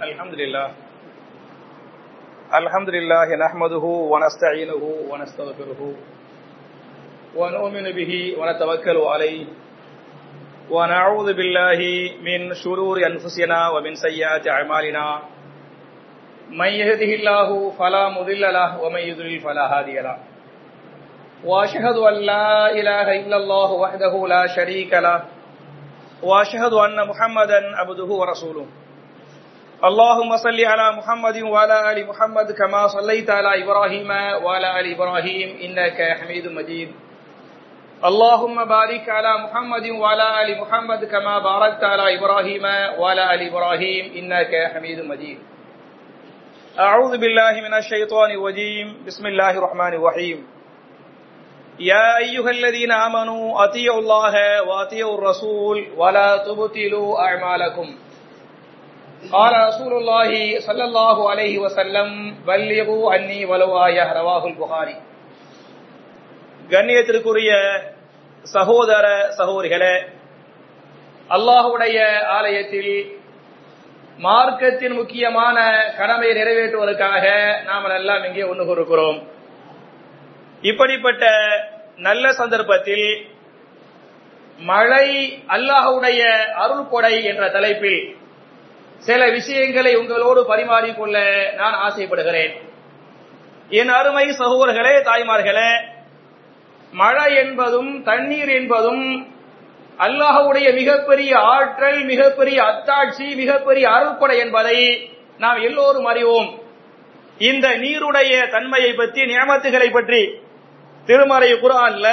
الحمد لله الحمد لله نحمده ونستعينه ونستغفره ونؤمن به ونتوكل عليه ونعوذ بالله من شرور أنفسنا ومن سيئات أعمالنا من يهده الله فلا مضل له ومن يضلل فلا هادي له واشهد ان لا اله الا الله وحده لا شريك له واشهد ان محمدا عبده ورسوله اللهم صل على محمد وعلى ال محمد كما صليت على ابراهيم وعلى ال ابراهيم انك حميد مجيد اللهم بارك على محمد وعلى ال محمد كما باركت على ابراهيم وعلى ال ابراهيم انك حميد مجيد أعوذ بالله من الشيطان الرجيم بسم الله الرحمن الرحيم يا أيها الذين آمنوا أطيعوا الله وأطيعوا الرسول ولا تبطلوا أعمالكم قال رسول الله صلى الله عليه وسلم بلغوا عني ولو آية رواه البخاري கண்ணியத்திற்குரிய சகோதர சகோதரிகளே அல்லாஹுடைய ஆலயத்தில் மார்க்கத்தின் முக்கியமான கடமையை நிறைவேற்றுவதற்காக நாம் எல்லாம் இங்கே ஒன்று கூறுகிறோம் இப்படிப்பட்ட நல்ல சந்தர்ப்பத்தில் மழை அல்லாஹுடைய அருள் கொடை என்ற தலைப்பில் சில விஷயங்களை உங்களோடு பரிமாறிக்கொள்ள நான் ஆசைப்படுகிறேன் என் அருமை சகோதரர்களே தாய்மார்களே மழை என்பதும் தண்ணீர் என்பதும் அல்லாஹுடைய மிகப்பெரிய ஆற்றல் மிகப்பெரிய அத்தாட்சி மிகப்பெரிய அருள்கொடை என்பதை நாம் எல்லோரும் அறிவோம் இந்த நீருடைய தன்மையை பற்றி நியமத்துகளை பற்றி திருமறை குரான்ல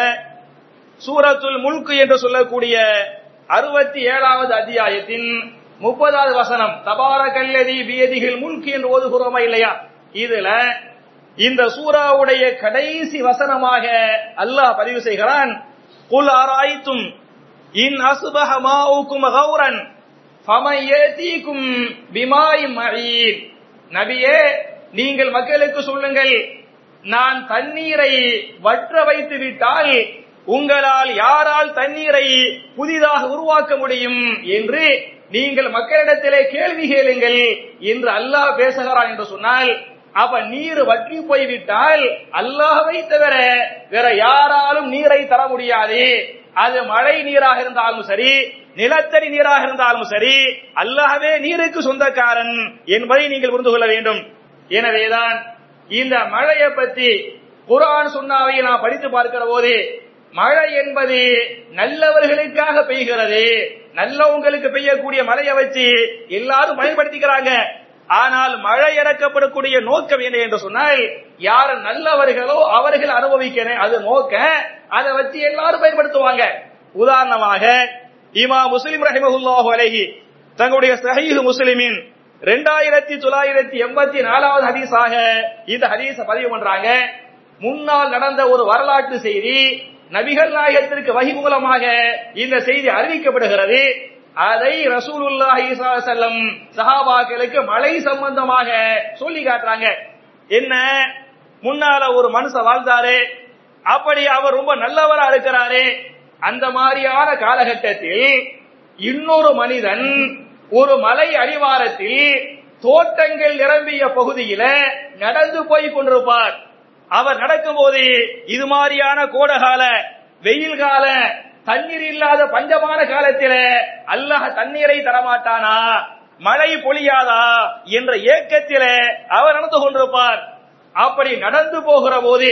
சூரத்துல் முல்கு என்று சொல்லக்கூடிய அறுபத்தி ஏழாவது அத்தியாயத்தின் முப்பதாவது வசனம் தபார கல்லதி பியதிகள் முல்கு என்று ஓதுகிறோமா இல்லையா இதுல இந்த சூறாவுடைய கடைசி வசனமாக அல்லாஹ் பதிவு செய்கிறான் குல் ஆராய்த்தும் இன் அசுபஹ மாவுக்கும் கௌரன் ஃபமையேதீக்கும் பிமாய் மழீர் நபியே நீங்கள் மக்களுக்கு சொல்லுங்கள் நான் தண்ணீரை வற்ற வைத்து விட்டால் உங்களால் யாரால் தண்ணீரை புதிதாக உருவாக்க முடியும் என்று நீங்கள் மக்களிடத்திலே கேள்வி கேளுங்கள் என்று அல்லாஹ் பேசுகிறான் என்று சொன்னால் அப்ப நீர் வற்றி போய்விட்டால் அல்லாஹவை தவிர வேற யாராலும் நீரை தர முடியாது அது மழை நீராக இருந்தாலும் சரி நிலத்தடி நீராக இருந்தாலும் சரி அல்லாஹவே நீருக்கு சொந்தக்காரன் என்பதை நீங்கள் புரிந்து கொள்ள வேண்டும் எனவேதான் இந்த மழையை பற்றி குரான் சொன்னாவை நாம் படித்து பார்க்கிற போது மழை என்பது நல்லவர்களுக்காக பெய்கிறது நல்லவங்களுக்கு பெய்யக்கூடிய மழையை வச்சு எல்லாரும் பயன்படுத்திக்கிறாங்க ஆனால் மழை இறக்கப்படக்கூடிய நோக்கம் என்ன என்று சொன்னால் யார் நல்லவர்களோ அவர்கள் அனுபவிக்கிறேன் அது நோக்க அதை வச்சு எல்லாரும் பயன்படுத்துவாங்க உதாரணமாக இமா முஸ்லிம் ரஹிமஹுல்லாஹு அலைஹி தங்களுடைய சஹீஹ் முஸ்லிமின் ரெண்டாயிரத்தி தொள்ளாயிரத்தி எண்பத்தி நாலாவது ஹதீஸாக இந்த ஹதீஸ பதிவு பண்றாங்க முன்னால் நடந்த ஒரு வரலாற்று செய்தி நபிகள் நாயகத்திற்கு வகி மூலமாக இந்த செய்தி அறிவிக்கப்படுகிறது அதை ரசூலுல்லாஹி செல்லம் சஹாபாக்களுக்கு மழை சம்பந்தமாக சொல்லி காட்டுறாங்க என்ன முன்னால ஒரு மனுஷன் வாழ்ந்தாரு அப்படி அவர் ரொம்ப நல்லவரா இருக்கிறாரு அந்த மாதிரியான காலகட்டத்தில் இன்னொரு மனிதன் ஒரு மலை அடிவாரத்தில் தோட்டங்கள் நிரம்பிய பகுதியில நடந்து போய் கொண்டிருப்பார் அவர் நடக்கும் போது இது மாதிரியான கோடகால வெயில் கால தண்ணீர் இல்லாத பஞ்சமான காலத்தில அல்லாஹ் தண்ணீரை தரமாட்டானா மழை பொழியாதா என்ற ஏக்கத்தில அவர் நடந்து கொண்டிருப்பார் அப்படி நடந்து போகிற போது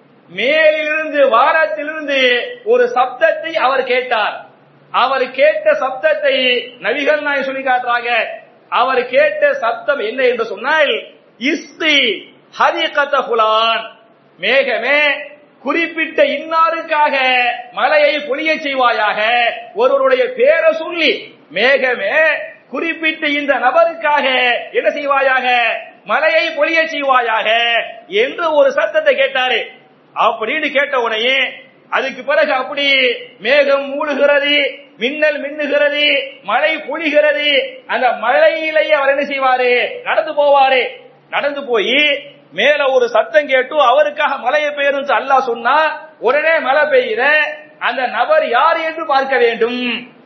மேலிருந்து வாரத்திலிருந்து ஒரு சப்தத்தை அவர் கேட்டார் அவர் கேட்ட சப்தத்தை நபிகள் நாய் சொல்லி காட்டுறாங்க அவர் கேட்ட சப்தம் என்ன என்று சொன்னால் இஸ்தி ஹரிகத புலான் மேகமே குறிப்பிட்ட இன்னாருக்காக மலையை பொழிய செய்வாயாக ஒருவருடைய பேரை சொல்லி மேகமே குறிப்பிட்ட இந்த நபருக்காக என்ன செய்வாயாக மலையை பொழிய செய்வாயாக என்று ஒரு சத்தத்தை கேட்டாரு அப்படின்னு கேட்ட உடனே அதுக்கு பிறகு அப்படி மேகம் மூடுகிறது மின்னல் மின்னுகிறது மழை பொழிகிறது அந்த மழையிலேயே அவர் என்ன செய்வாரு நடந்து போவாரு நடந்து போய் மேல ஒரு சத்தம் கேட்டு அவருக்காக மழையை பெய்யும் அல்லாஹ் சொன்னா உடனே மழை பெய்யுற அந்த நபர் யார் என்று பார்க்க வேண்டும்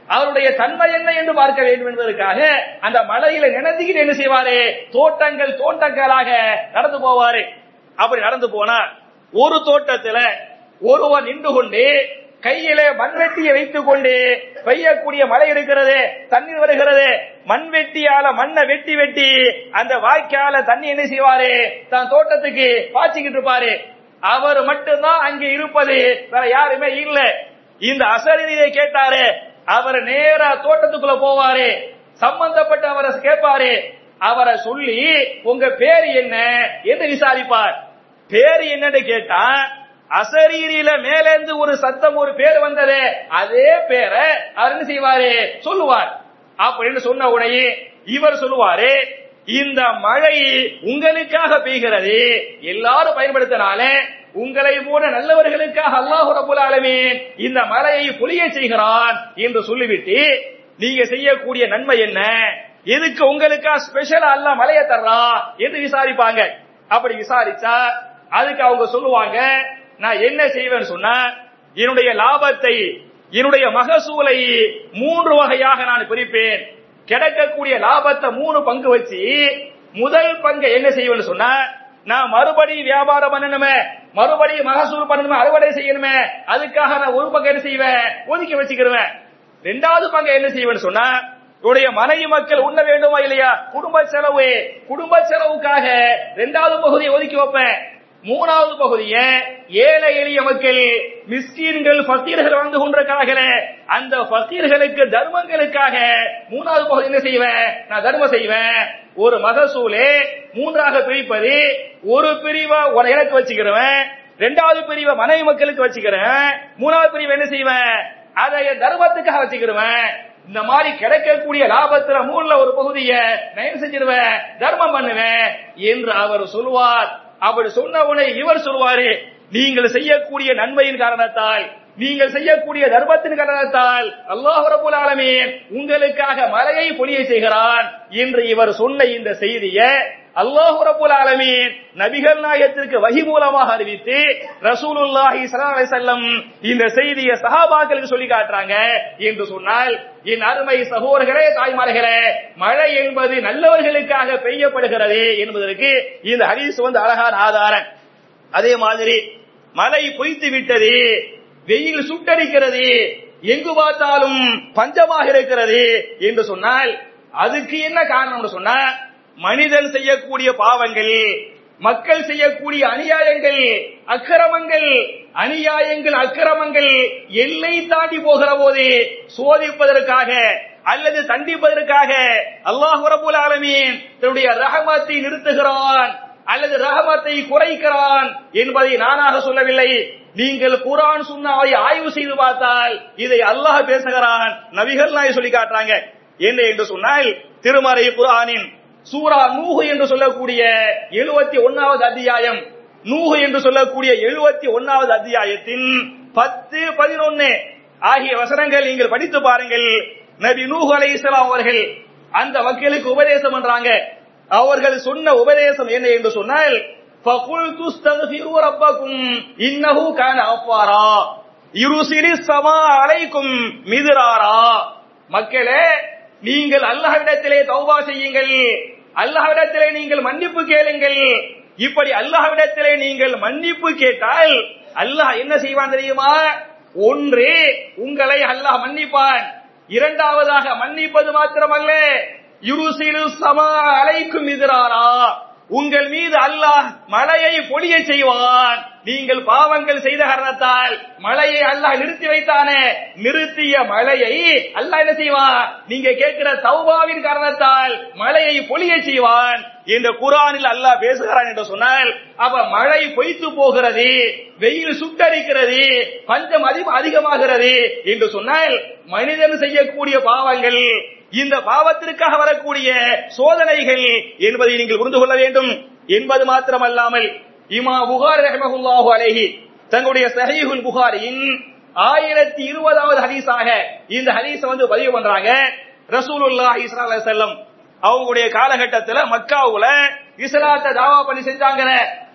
அவருடைய தன்மை என்ன என்று பார்க்க வேண்டும் என்பதற்காக அந்த மலையில நினைந்துகிட்டு என்ன செய்வாரு தோட்டங்கள் தோட்டங்களாக நடந்து போவாரு அப்படி நடந்து போனா ஒரு தோட்டத்துல ஒருவர் நின்று கொண்டு கையில மண்வெட்டியை வைத்துக் கொண்டு பெய்யக்கூடிய மழை இருக்கிறது தண்ணீர் வருகிறது மண்வெட்டியால மண்ணை வெட்டி வெட்டி அந்த வாய்க்கால தண்ணி என்ன செய்வாரு தன் தோட்டத்துக்கு பாய்ச்சிக்கிட்டு இருப்பாரு அவர் மட்டும்தான் அங்க இருப்பது வேற யாருமே இல்ல இந்த அசரீதியை கேட்டாரு அவர் நேரா தோட்டத்துக்குள்ள போவாரு சம்பந்தப்பட்ட அவரை கேட்பாரு அவரை சொல்லி உங்க பேர் என்ன என்று விசாரிப்பார் பேர் என்னன்னு கேட்டா அசரீரியில மேலேந்து ஒரு சத்தம் ஒரு பேர் வந்தது அதே பேரை அவர் என்ன செய்வாரு சொல்லுவார் அப்படின்னு சொன்ன உடனே இவர் சொல்லுவாரு இந்த மழை உங்களுக்காக பெய்கிறது எல்லாரும் பயன்படுத்தினால உங்களை போல நல்லவர்களுக்காக அல்லாஹ் ரபுல் ஆலமீன் இந்த மழையை பொழிய செய்கிறான் என்று சொல்லிவிட்டு நீங்க செய்யக்கூடிய நன்மை என்ன எதுக்கு உங்களுக்கா ஸ்பெஷலா அல்ல மழைய தர்றா என்று விசாரிப்பாங்க அப்படி விசாரிச்சா அதுக்கு அவங்க சொல்லுவாங்க நான் என்ன செய்வேன்னு சொன்னா என்னுடைய லாபத்தை என்னுடைய மகசூலை மூன்று வகையாக நான் பிரிப்பேன் கிடைக்கக்கூடிய லாபத்தை மூணு பங்கு வச்சு முதல் பங்கை என்ன செய்வேன்னு சொன்னா நான் மறுபடியும் வியாபாரம் பண்ணணுமே மறுபடியும் மகசூல் பண்ணணுமே அறுவடை செய்யணுமே அதுக்காக நான் ஒரு பங்கு என்ன செய்வேன் ஒதுக்கி வச்சுக்கிடுவேன் ரெண்டாவது பங்கு என்ன செய்வேன்னு சொன்னா உடைய மனைவி மக்கள் உண்ண வேண்டுமா இல்லையா குடும்ப செலவு குடும்ப செலவுக்காக ரெண்டாவது பகுதியை ஒதுக்கி வைப்பேன் மூணாவது பகுதியை ஏழை எளிய மக்கள் மிஸ்கீன்கள் பக்கீர்கள் வந்து கொண்டிருக்கிறார்களே அந்த பக்கீர்களுக்கு தர்மங்களுக்காக மூணாவது பகுதி என்ன செய்வேன் நான் தர்மம் செய்வேன் ஒரு மகசூலே மூன்றாக பிரிப்பது ஒரு பிரிவை ஒரு எனக்கு வச்சுக்கிறவன் ரெண்டாவது பிரிவை மனைவி மக்களுக்கு வச்சுக்கிறேன் மூணாவது பிரிவை என்ன செய்வேன் அதை தர்மத்துக்காக வச்சுக்கிறவன் இந்த மாதிரி கிடைக்கக்கூடிய லாபத்துல மூணுல ஒரு பகுதியை நான் செஞ்சிருவேன் தர்மம் பண்ணுவேன் என்று அவர் சொல்லுவார் அப்படி சொன்ன உடனே இவர் சொல்வாரு நீங்கள் செய்யக்கூடிய நன்மையின் காரணத்தால் நீங்கள் செய்யக்கூடிய தர்மத்தின் காரணத்தால் அல்லாஹ் ரபுல் ஆலமீன் உங்களுக்காக மலையை பொழிய செய்கிறான் என்று இவர் சொன்ன இந்த செய்தியை அல்லாஹ் ரபுல் ஆலமீன் நபிகள் நாயகத்திற்கு வகி மூலமாக அறிவித்து ரசூலுல்லாஹி ஸல்லல்லாஹு அலைஹி வஸல்லம் இந்த செய்தியை சஹாபாக்களுக்கு சொல்லி காட்டுறாங்க என்று சொன்னால் என் அருமை சகோதரர்களே தாய்மார்களே மழை என்பது நல்லவர்களுக்காக பெய்யப்படுகிறது என்பதற்கு இந்த ஹதீஸ் வந்து அழகான ஆதாரம் அதே மாதிரி மழை பொய்த்து விட்டது வெயில் சுட்டரிக்கிறது எங்கு பார்த்தாலும் பஞ்சமாக இருக்கிறது என்று சொன்னால் அதுக்கு என்ன காரணம் சொன்னா மனிதன் செய்யக்கூடிய பாவங்கள் மக்கள் செய்யக்கூடிய அநியாயங்கள் அக்கிரமங்கள் அநியாயங்கள் அக்கிரமங்கள் எல்லை தாண்டி போகிற போது சோதிப்பதற்காக அல்லது தண்டிப்பதற்காக அல்லாஹ் ரபுல் ஆலமீன் தன்னுடைய ரஹமத்தை நிறுத்துகிறான் அல்லது ரஹமத்தை குறைக்கிறான் என்பதை நானாக சொல்லவில்லை நீங்கள் குரான் சுண்ணாவை ஆய்வு செய்து பார்த்தால் இதை அல்லாஹ் பேசுகிறான் நபிகள் நாய் சொல்லி காட்டுறாங்க என்ன என்று சொன்னால் திருமறை குரானின் சூரா நூஹு என்று சொல்லக்கூடிய எழுபத்தி ஒன்னாவது அத்தியாயம் நூஹு என்று சொல்லக்கூடிய எழுபத்தி ஒன்னாவது அத்தியாயத்தின் பத்து பதினொன்னு ஆகிய வசனங்கள் நீங்கள் படித்து பாருங்கள் நபி நூஹு அலை இஸ்லாம் அவர்கள் அந்த மக்களுக்கு உபதேசம் பண்றாங்க அவர்கள் சொன்ன உபதேசம் என்ன என்று சொன்னால் فَقُلْتُ اسْتَغْفِرُوا رَبَّكُمْ إِنَّهُ كَانَ غَفَّارًا يُرْسِلِ السَّمَاءَ عَلَيْكُمْ مِدْرَارًا மக்களே நீங்கள் அல்லாஹ்விடத்திலே தௌபா செய்யுங்கள் அல்லாஹ்விடத்திலே நீங்கள் மன்னிப்பு கேளுங்கள் இப்படி அல்லாஹ்விடத்திலே நீங்கள் மன்னிப்பு கேட்டால் அல்லாஹ் என்ன செய்வான் தெரியுமா ஒன்று உங்களை அல்லாஹ் மன்னிப்பான் இரண்டாவதாக மன்னிப்பது மாத்திரமல்ல யுருசிலு சமா அலைக்கும் எதிராரா உங்கள் மீது அல்லாஹ் மழையை பொழிய செய்வான் நீங்கள் பாவங்கள் செய்த காரணத்தால் மழையை அல்லாஹ் நிறுத்தி வைத்தானே நிறுத்திய மழையை அல்லாஹ் என்ன செய்வான் நீங்க கேட்கிற தௌபாவின் காரணத்தால் மழையை பொழிய செய்வான் இந்த குரானில் அல்லாஹ் பேசுகிறான் என்று சொன்னால் அப்ப மழை பொய்த்து போகிறது வெயில் சுட்டரிக்கிறது பஞ்சம் அதிகம் அதிகமாகிறது என்று சொன்னால் மனிதன் செய்யக்கூடிய பாவங்கள் இந்த பாவத்திற்காக வரக்கூடிய சோதனைகள் என்பதை நீங்கள் புரிந்து கொள்ள வேண்டும் என்பது மாத்திரமல்லாமல் இமா புகார் ரஹமஹுல்லாஹு அலைஹி தங்களுடைய சஹீஹுல் புகாரியின் ஆயிரத்தி இருபதாவது ஹதீஸாக இந்த ஹதீஸ வந்து பதிவு பண்றாங்க ரசூலுல்லாஹி ஸல்லல்லாஹு அலைஹி வஸல்லம் அவங்களுடைய காலகட்டத்துல மக்காவுல இஸ்லாத்தை தாவா பண்ணி செஞ்சாங்க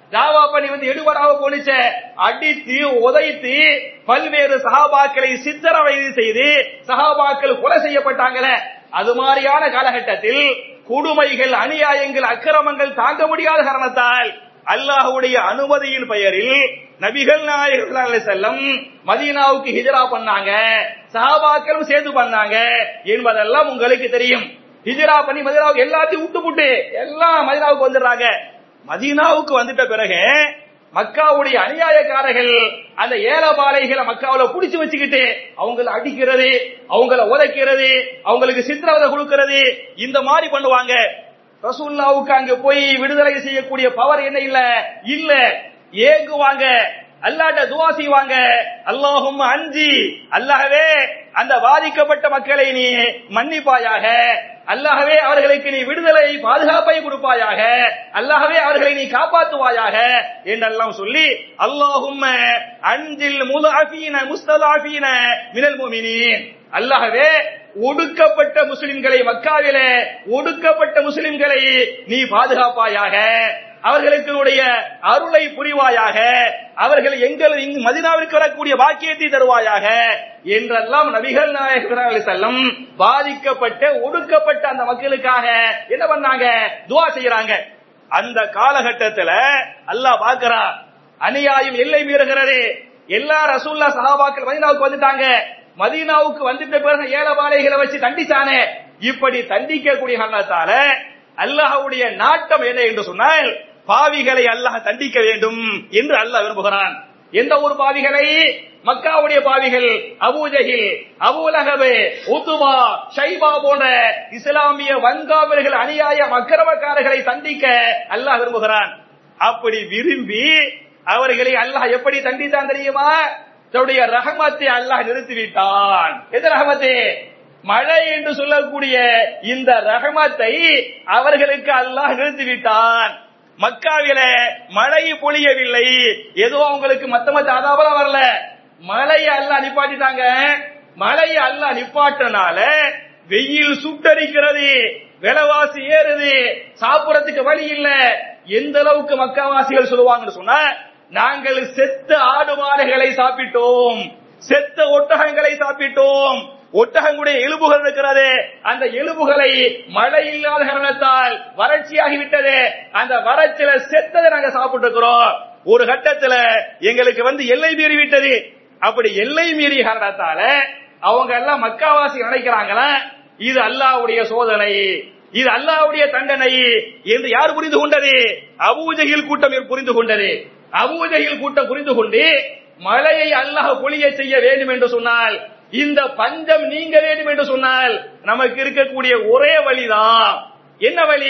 தாவா பண்ணி வந்து எடுபடாம போனிச்ச அடித்து உதைத்து பல்வேறு சகாபாக்களை சித்திரவதை செய்து சகாபாக்கள் கொலை செய்யப்பட்டாங்களே அது மாதிரியான காலகட்டத்தில் கொடுமைகள் அநியாயங்கள் அக்கிரமங்கள் தாங்க முடியாத காரணத்தால் அல்லாஹ்வுடைய அனுமதியின் பெயரில் நபிகள் நாயகர்கள் செல்லம் மதீனாவுக்கு ஹிஜரா பண்ணாங்க சஹாபாக்களும் சேர்ந்து பண்ணாங்க என்பதெல்லாம் உங்களுக்கு தெரியும் ஹிஜரா பண்ணி மதீனாவுக்கு எல்லாத்தையும் விட்டு விட்டு எல்லாம் மதீனாவுக்கு வந்துடுறாங்க மதீனாவுக்கு வந்துட்ட பிறகு மக்காவுடைய அநியாயக்காரர்கள் அந்த ஏலபாளைகளை மக்காவுல புடிச்சு வச்சுக்கிட்டு அவங்கள அடிக்கிறது அவங்கள உதைக்கிறது அவங்களுக்கு சித்திரவதை கொடுக்கிறது இந்த மாதிரி பண்ணுவாங்க ரசூல்லாவுக்கு அங்க போய் விடுதலை செய்யக்கூடிய பவர் என்ன இல்ல இல்ல ஏங்குவாங்க அல்லாட்ட துவா செய்வாங்க அல்லாஹும் அஞ்சி அல்லாஹ்வே அந்த பாதிக்கப்பட்ட மக்களை நீ மன்னிப்பாயாக அல்லாஹ்வே அவர்களுக்கு நீ விடுதலை பாதுகாப்பை கொடுப்பாயாக அல்லாஹ்வே அவர்களை நீ காப்பாற்றுவாயாக என்றெல்லாம் சொல்லி அல்லாஹும் அஞ்சில் முலாஃபீன முஸ்தலாஃபீன மினல் முமினீன் அல்லாஹ்வே ஒடுக்கப்பட்ட முஸ்லிம்களை மக்காவிலே ஒடுக்கப்பட்ட முஸ்லிம்களை நீ பாதுகாப்பாயாக அவர்களுக்கு உடைய அருளை புரிவாயாக அவர்கள் எங்கள் இங்கு மதினாவிற்கு வரக்கூடிய பாக்கியத்தை தருவாயாக என்றெல்லாம் நபிகள் நாயகர் செல்லம் பாதிக்கப்பட்ட ஒடுக்கப்பட்ட அந்த மக்களுக்காக என்ன பண்ணாங்க துவா செய்யறாங்க அந்த காலகட்டத்துல அல்லாஹ் பாக்குறா அநியாயம் எல்லை மீறுகிறது எல்லா ரசூல்லா சஹாபாக்கள் மதீனாவுக்கு வந்துட்டாங்க மதீனாவுக்கு வந்துட்ட பிறகு ஏலபாளைகளை வச்சு தண்டிச்சானே இப்படி தண்டிக்கக்கூடிய காரணத்தால அல்லாஹ்வுடைய நாட்டம் என்ன என்று சொன்னால் பாவிகளை அல்லாஹ் தண்டிக்க வேண்டும் என்று அல்லாஹ் விரும்புகிறான் எந்த ஒரு பாவிகளை மக்காவுடைய பாவிகள் அபூஜஹில் அபூலகபு உத்துமா ஷைபா போன்ற இஸ்லாமிய வன்காவர்கள் அநியாய அக்கிரமக்காரர்களை தண்டிக்க அல்லாஹ் விரும்புகிறான் அப்படி விரும்பி அவர்களை அல்லாஹ் எப்படி தண்டித்தான் தெரியுமா தன்னுடைய ரஹமத்தை அல்லாஹ் நிறுத்திவிட்டான் எது ரஹமத்து மழை என்று சொல்லக்கூடிய இந்த ரஹமத்தை அவர்களுக்கு அல்லாஹ் நிறுத்திவிட்டான் மக்காவில மழை பொழியவில்லை ஏதோ அவங்களுக்கு மத்த மத்த அதாபலம் வரல மழையை அல்லாஹ் நிப்பாட்டிட்டாங்க மழையை அல்லாஹ் நிப்பாட்டனால வெயில் சுட்டரிக்கிறது விலைவாசி ஏறுது சாப்பிடறதுக்கு வழி இல்ல எந்த அளவுக்கு மக்காவாசிகள் சொல்லுவாங்கன்னு சொன்னா நாங்கள் செத்த ஆடு மாடுகளை சாப்பிட்டோம் செத்த ஒட்டகங்களை சாப்பிட்டோம் ஒட்டகங்களுடைய எலும்புகள் இருக்கிறது அந்த எலும்புகளை மழை இல்லாத காரணத்தால் வறட்சியாகி விட்டது அந்த வறட்சியில செத்ததை நாங்க சாப்பிட்டு இருக்கிறோம் ஒரு கட்டத்துல எங்களுக்கு வந்து எல்லை மீறி விட்டது அப்படி எல்லை மீறிய காரணத்தால அவங்க எல்லாம் மக்காவாசி நினைக்கிறாங்களா இது அல்லாவுடைய சோதனை இது அல்லாவுடைய தண்டனை என்று யார் புரிந்து கொண்டது அபூஜகில் கூட்டம் புரிந்து கொண்டது அபூஜகில் கூட்டம் புரிந்து கொண்டு மழையை அல்லாஹ் பொழிய செய்ய வேண்டும் என்று சொன்னால் இந்த பஞ்சம் நீங்க வேண்டும் என்று சொன்னால் நமக்கு இருக்கக்கூடிய ஒரே வழிதான் என்ன வழி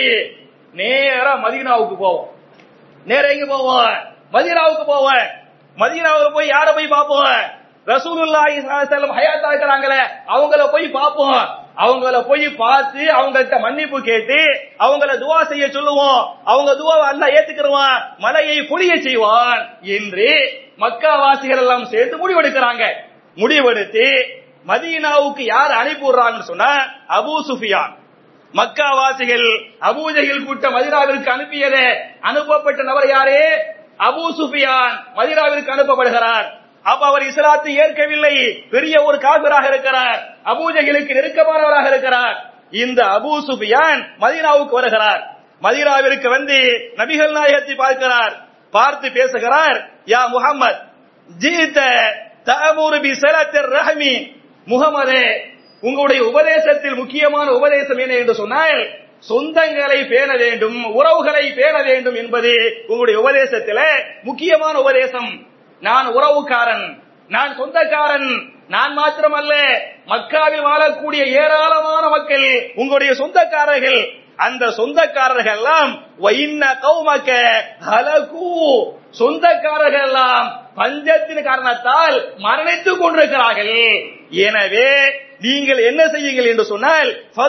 நேரா மதீனாவுக்கு போவோம் நேரா எங்க போவோம் மதீனாவுக்கு போவோம் மதீனாவுக்கு போய் யார போய் பார்ப்போம் ரசூலுல்லாஹி ஸல்லல்லாஹு ஹயாத்தா இருக்கிறாங்களே அவங்கள போய் பார்ப்போம் அவங்கள போய் பார்த்து அவங்கள்ட்ட மன்னிப்பு கேட்டு அவங்கள துவா செய்ய சொல்லுவோம் அவங்க துவாவை அல்லாஹ் ஏத்துக்கிறவான் மலையை பொழிய செய்வான் என்று மக்கா வாசிகள் எல்லாம் சேர்த்து முடிவெடுக்கிறாங்க முடிவெடுத்து மதீனாவுக்கு யார் அனுப்பி விடுறாங்கன்னு சொன்னா அபூ சுஃபியான் மக்கா வாசிகள் அபூஜகில் கூட்ட மதிராவிற்கு அனுப்பியது அனுப்பப்பட்ட நபர் யாரே அபூ சுஃபியான் மதிராவிற்கு அனுப்பப்படுகிறார் அப்ப அவர் இஸ்லாத்தை ஏற்கவில்லை பெரிய ஒரு காபிராக இருக்கிறார் அபூஜகிலுக்கு நெருக்கமானவராக இருக்கிறார் இந்த அபூ சுஃபியான் மதீனாவுக்கு வருகிறார் மதீனாவிற்கு வந்து நபிகள் நாயகத்தை பார்க்கிறார் பார்த்து பேசுகிறார் யா முகமது ஜீத்த தஅமுரு பி ஸலத்திர் ரஹமி முகமதே உங்களுடைய உபதேசத்தில் முக்கியமான உபதேசம் என்ன என்று சொன்னால் சொந்தங்களை பேண வேண்டும் உறவுகளை பேண வேண்டும் என்பது உங்களுடைய உபதேசத்தில முக்கியமான உபதேசம் நான் உறவுக்காரன் நான் சொந்தக்காரன் நான் மாத்திரமல்ல மக்காவில் வாழக்கூடிய ஏராளமான மக்கள் உங்களுடைய சொந்தக்காரர்கள் அந்த சொந்தக்காரர்கள் எல்லாம் வைன்ன கௌமக்க ஹலகு சொந்தக்காரர்கள் எல்லாம் பஞ்சத்தின் காரணத்தால் மரணித்துக் கொண்டிருக்கிறார்கள் எனவே நீங்கள் என்ன செய்யுங்கள் என்று சொன்னால்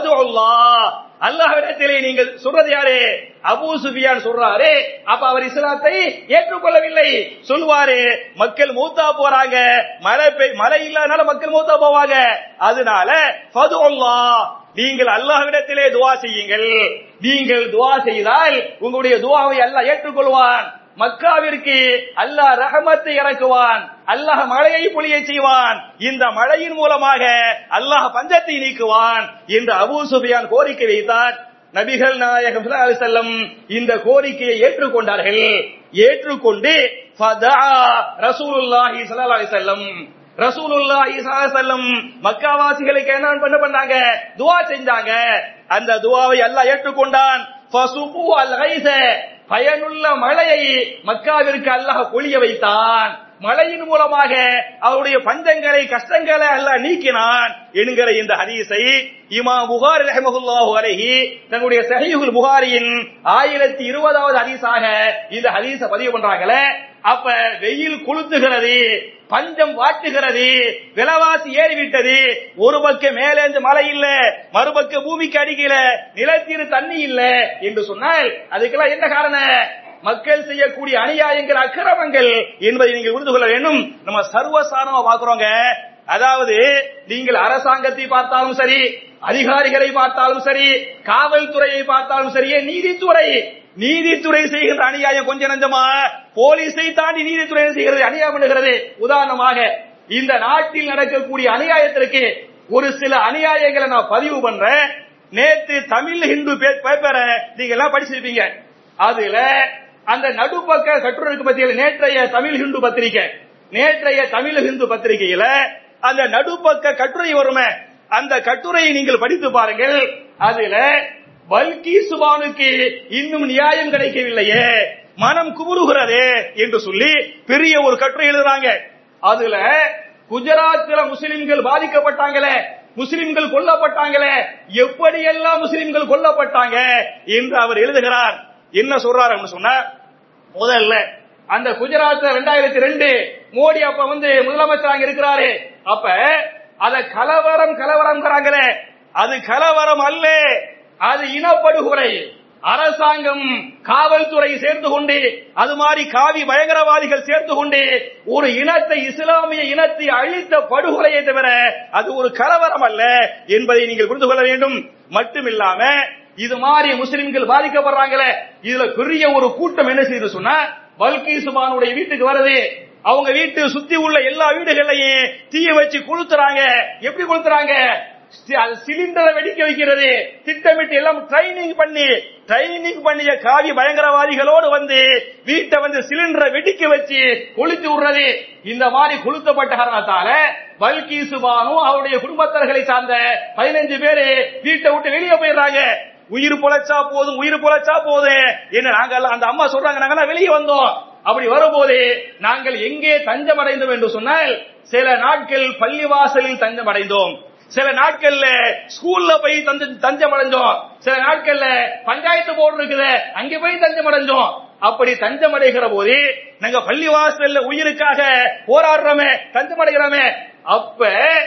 அல்லாஹ்விடத்திலே நீங்கள் சொல்றது யாரு அபூ சுஃபியான் சொல்றாரு அப்ப அவர் இஸ்லாத்தை ஏற்றுக்கொள்ளவில்லை சொல்லுவாரு மக்கள் மூத்தா போறாங்க மழை பெய் மழை இல்லாதனால மக்கள் மூத்தா போவாங்க அதனால ஃபதுல்லா நீங்கள் அல்லாஹ்விடத்திலே துவா செய்யுங்கள் நீங்கள் துவா செய்தால் உங்களுடைய துவாவை அல்லாஹ் ஏற்றுக்கொள்வான் மக்காவிற்கு அல்லாஹ் ரஹமத்தை இறக்குவான் அல்லாஹ் மழையை பொழிய செய்வான் இந்த மழையின் மூலமாக அல்லாஹ் பஞ்சத்தை நீக்குவான் என்று அபூ சுஃபியான் கோரிக்கை வைத்தார் நபிகள் நாயகம் ஸல்லல்லாஹு அலைஹி வஸல்லம் இந்த கோரிக்கையை ஏற்றுக்கொண்டார்கள் ஏற்றுக்கொண்டு ஃபதா ரசூலுல்லாஹி ஸல்லல்லாஹு அலைஹி வஸல்லம் ரசூலுல்லாஹி ஸல்லல்லாஹு அலைஹி வஸல்லம் மக்காவாசிகளுக்கு என்ன பண்ண பண்ணாங்க துஆ செஞ்சாங்க அந்த துஆவை அல்லாஹ் ஏற்றுக்கொண்டான் ஃபசுபு அல் கைஸ பயனுள்ள மழையை மக்காவிற்கு அல்லாஹ் பொழிய வைத்தான் மழையின் மூலமாக அவருடைய பஞ்சங்களை கஷ்டங்களை அல்லாஹ் நீக்கினான் என்கிற இந்த ஹதீஸை இமா புகாரி ரஹமஹுல்லாஹு அலைஹி தன்னுடைய சஹீஹுல் புகாரியின் ஆயிரத்தி இருபதாவது ஹதீஸாக இந்த ஹதீஸ பதிவு பண்றாங்களே அப்ப வெயில் கொளுத்துகிறது பஞ்சம் வாட்டுகிறது விலைவாசி ஏறிவிட்டது ஒரு பக்கம் மேலேந்து மழை இல்ல மறுபக்க பூமிக்கு அடிக்கல நிலத்தீர் தண்ணி இல்ல என்று சொன்னால் அதுக்கெல்லாம் என்ன காரணம் மக்கள் செய்யக்கூடிய அநியாயங்கள் அக்கிரமங்கள் என்பதை நீங்கள் புரிந்து கொள்ள வேண்டும் நம்ம சர்வசாரமா பாக்குறோங்க அதாவது நீங்கள் அரசாங்கத்தை பார்த்தாலும் சரி அதிகாரிகளை பார்த்தாலும் சரி காவல்துறையை பார்த்தாலும் சரி நீதித்துறை நீதித்துறை செய்கின்ற அநியாயம் கொஞ்சம் நஞ்சமா போலீஸை தாண்டி நீதித்துறை செய்கிறது அநியாயம் பண்ணுகிறது உதாரணமாக இந்த நாட்டில் நடக்கக்கூடிய அநியாயத்திற்கு ஒரு சில அநியாயங்களை நான் பதிவு பண்றேன் நேத்து தமிழ் ஹிந்து பேப்பரை நீங்க எல்லாம் படிச்சிருப்பீங்க அதுல அந்த நடுப்பக்க கட்டுரைக்கு பத்தியில் நேற்றைய தமிழ் ஹிந்து பத்திரிகை நேற்றைய தமிழ் ஹிந்து பத்திரிகையில அந்த நடுப்பக்க கட்டுரை வருமே அந்த கட்டுரையை நீங்கள் படித்து பாருங்கள் அதுல பல்கி சுபானுக்கு இன்னும் நியாயம் கிடைக்கவில்லையே மனம் குமுறுகிறது என்று சொல்லி பெரிய ஒரு கட்டுரை எழுதுறாங்க அதுல குஜராத்ல முஸ்லிம்கள் பாதிக்கப்பட்டாங்களே முஸ்லிம்கள் கொல்லப்பட்டாங்களே எப்படியெல்லாம் முஸ்லிம்கள் கொல்லப்பட்டாங்க என்று அவர் எழுதுகிறார் என்ன சொல்றாரு சொன்னா முதல்ல அந்த குஜராத் ரெண்டாயிரத்தி ரெண்டு மோடி அப்ப வந்து முதலமைச்சராக இருக்கிறாரு அப்ப அத கலவரம் கலவரம்ங்கிறாங்களே அது கலவரம் அல்ல அது இனப்படுகொலை அரசாங்கம் காவல்துறை சேர்ந்து கொண்டு அது மாதிரி காவி பயங்கரவாதிகள் சேர்ந்து கொண்டு ஒரு இனத்தை இஸ்லாமிய இனத்தை அழித்த படுகொலையை தவிர அது ஒரு கலவரம் அல்ல என்பதை நீங்கள் புரிந்து கொள்ள வேண்டும் மட்டுமில்லாம இது மாதிரி முஸ்லிம்கள் பாதிக்கப்படுறாங்களே இதுல பெரிய ஒரு கூட்டம் என்ன செய்யுது சொன்னா பல்கி சுபானுடைய வீட்டுக்கு வருது அவங்க வீட்டு சுத்தி உள்ள எல்லா வீடுகளையும் தீய வச்சு கொளுத்துறாங்க எப்படி கொளுத்துறாங்க சிலிண்டரை வெடிக்க வைக்கிறது திட்டமிட்டு எல்லாம் ட்ரைனிங் பண்ணி ட்ரைனிங் பண்ணிய காவி பயங்கரவாதிகளோடு வந்து வீட்டை வந்து சிலிண்டரை வெடிக்க வச்சு கொளுத்து விடுறது இந்த மாதிரி கொளுத்தப்பட்ட காரணத்தால பல்கி சுபானும் அவருடைய குடும்பத்தர்களை சார்ந்த பதினஞ்சு பேரு வீட்டை விட்டு வெளியே போயிடுறாங்க உயிர் பொழைச்சா போதும் உயிர் பொழைச்சா போதும் என்ன நாங்க அந்த அம்மா சொல்றாங்க நாங்க வெளியே வந்தோம் அப்படி வரும்போது நாங்கள் எங்கே தஞ்சம் அடைந்தோம் என்று சொன்னால் சில நாட்கள் பள்ளிவாசலில் தஞ்சம் அடைந்தோம் சில நாட்கள்ல ஸ்கூல்ல போய் தஞ்சம் அடைஞ்சோம் சில நாட்கள்ல பஞ்சாயத்து போர்டு இருக்குது அங்க போய் தஞ்சம் அடைஞ்சோம் அப்படி தஞ்சம் அடைகிற போது நாங்க பள்ளிவாசல்ல உயிருக்காக போராடுறோமே தஞ்சம் அடைகிறோமே அப்ப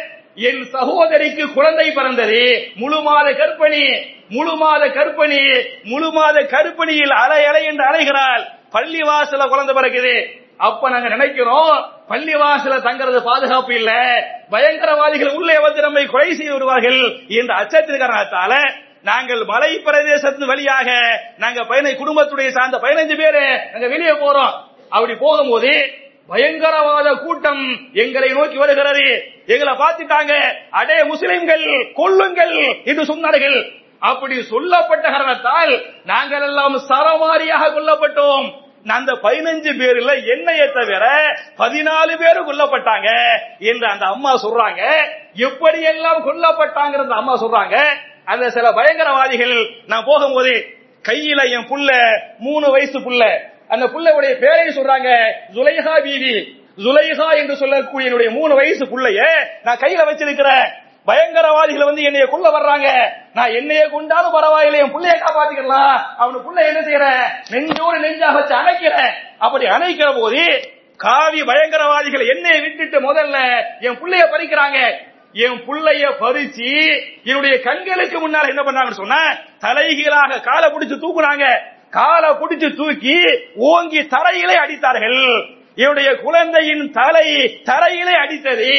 என் சகோதரிக்கு குழந்தை பிறந்தது முழு மாத கற்பணி முழு மாத கற்பணி முழு மாத கற்பணியில் அலை அலை என்று அலைகிறாள் பள்ளி வாசல குழந்தை பிறகுது அப்ப நாங்க நினைக்கிறோம் பள்ளி வாசல தங்கறது பாதுகாப்பு இல்ல பயங்கரவாதிகள் உள்ளே வந்து நம்மை கொலை செய்து விடுவார்கள் என்ற அச்சத்தின் காரணத்தால நாங்கள் மலை பிரதேசத்தின் வழியாக நாங்க பயண குடும்பத்துடைய சார்ந்த பதினஞ்சு பேரு நாங்க வெளியே போறோம் அப்படி போகும்போது பயங்கரவாத கூட்டம் எங்களை நோக்கி வருகிறது எங்களை பார்த்துட்டாங்க அடே முஸ்லிம்கள் கொள்ளுங்கள் என்று சொன்னார்கள் அப்படி சொல்லப்பட்ட காரணத்தால் நாங்கள் எல்லாம் சரமாரியாக கொல்லப்பட்டோம் அந்த பதினஞ்சு பேர்ல என்னைய தவிர பதினாலு பேரு கொல்லப்பட்டாங்க என்று அந்த அம்மா சொல்றாங்க எப்படி எல்லாம் கொல்லப்பட்டாங்க அந்த அம்மா சொல்றாங்க அந்த சில பயங்கரவாதிகள் நான் போகும்போது கையில என் புள்ள மூணு வயசு புள்ள அந்த புள்ளையுடைய பேரை சொல்றாங்க ஜுலைஹா பீவி ஜுலைஹா என்று சொல்லக்கூடிய என்னுடைய மூணு வயசு புள்ளைய நான் கையில வச்சிருக்கிறேன் பயங்கரவாதிகள் வந்து என்னைய கொள்ள வர்றாங்க நான் என்னைய கொண்டாலும் பரவாயில்லை என் பிள்ளைய காப்பாத்திக்கலாம் அவனு புள்ள என்ன செய்யறேன் நெஞ்சோடு நெஞ்சா வச்சு அணைக்கிறேன் அப்படி அணைக்கிற போது காவி பயங்கரவாதிகள் என்னைய விட்டுட்டு முதல்ல என் பிள்ளைய பறிக்கிறாங்க என் புள்ளைய பறிச்சு என்னுடைய கண்களுக்கு முன்னால என்ன பண்ணாங்கன்னு சொன்னா தலைகீழாக காலை பிடிச்சு தூக்குனாங்க காலை பிடிச்சு தூக்கி ஓங்கி தரையிலே அடித்தார்கள் என்னுடைய குழந்தையின் தலை தரையிலே அடித்தது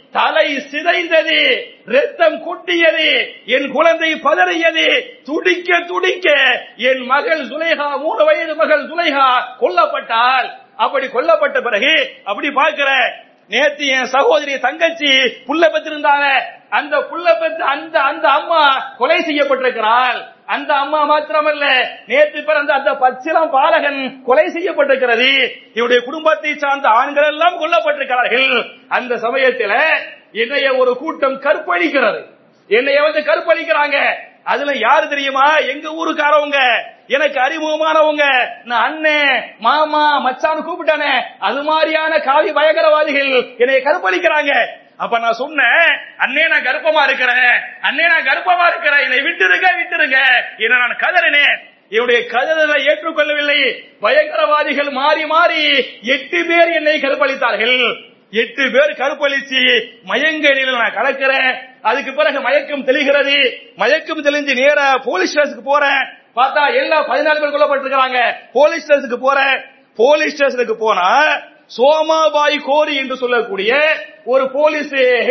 தலை சிதைந்தது ரத்தம் கொட்டியது என் குழந்தை பதறியது துடிக்க துடிக்க என் மகள் சுலைஹா மூணு வயது மகள் சுலைஹா கொல்லப்பட்டால் அப்படி கொல்லப்பட்ட பிறகு அப்படி பார்க்கிற நேத்து என் சகோதரி தங்கச்சி புள்ள பெற்றிருந்தாங்க அந்த புள்ள பெற்ற அந்த அந்த அம்மா கொலை செய்யப்பட்டிருக்கிறாள் அந்த அம்மா மாத்திரமல்ல நேற்று பிறந்த அந்த பச்சிலம் பாலகன் கொலை செய்யப்பட்டிருக்கிறது இவருடைய குடும்பத்தை சார்ந்த ஆண்கள் எல்லாம் கொல்லப்பட்டிருக்கிறார்கள் அந்த சமயத்தில் என்னைய ஒரு கூட்டம் கற்பழிக்கிறது என்னைய வந்து கற்பழிக்கிறாங்க அதுல யாரு தெரியுமா எங்க ஊருக்காரவங்க எனக்கு அறிமுகமானவங்க நான் அண்ணன் மாமா மச்சான் கூப்பிட்டானே அது மாதிரியான காவி பயங்கரவாதிகள் என்னை கற்பழிக்கிறாங்க அப்ப நான் சொன்னேன் அண்ணே நான் கர்ப்பமா இருக்கிறேன் அண்ணே நான் கர்ப்பமா இருக்கிறேன் என்னை விட்டுருங்க விட்டுருங்க என்ன நான் கதறினேன் என்னுடைய கதறலை ஏற்றுக்கொள்ளவில்லை பயங்கரவாதிகள் மாறி மாறி எட்டு பேர் என்னை கற்பழித்தார்கள் எட்டு பேர் கருப்பளிச்சு மயங்க நிலையில நான் கலக்கிறேன் அதுக்கு பிறகு மயக்கம் தெளிகிறது மயக்கம் தெளிஞ்சு நேர போலீஸ் ஸ்டேஷனுக்கு போறேன் பார்த்தா எல்லா பதினாலு பேர் கொல்லப்பட்டிருக்காங்க போலீஸ் ஸ்டேஷனுக்கு போறேன் போலீஸ் ஸ்டேஷனுக்கு போனா சோமாபாய் கோரி என்று சொல்லக்கூடிய ஒரு போலீஸ்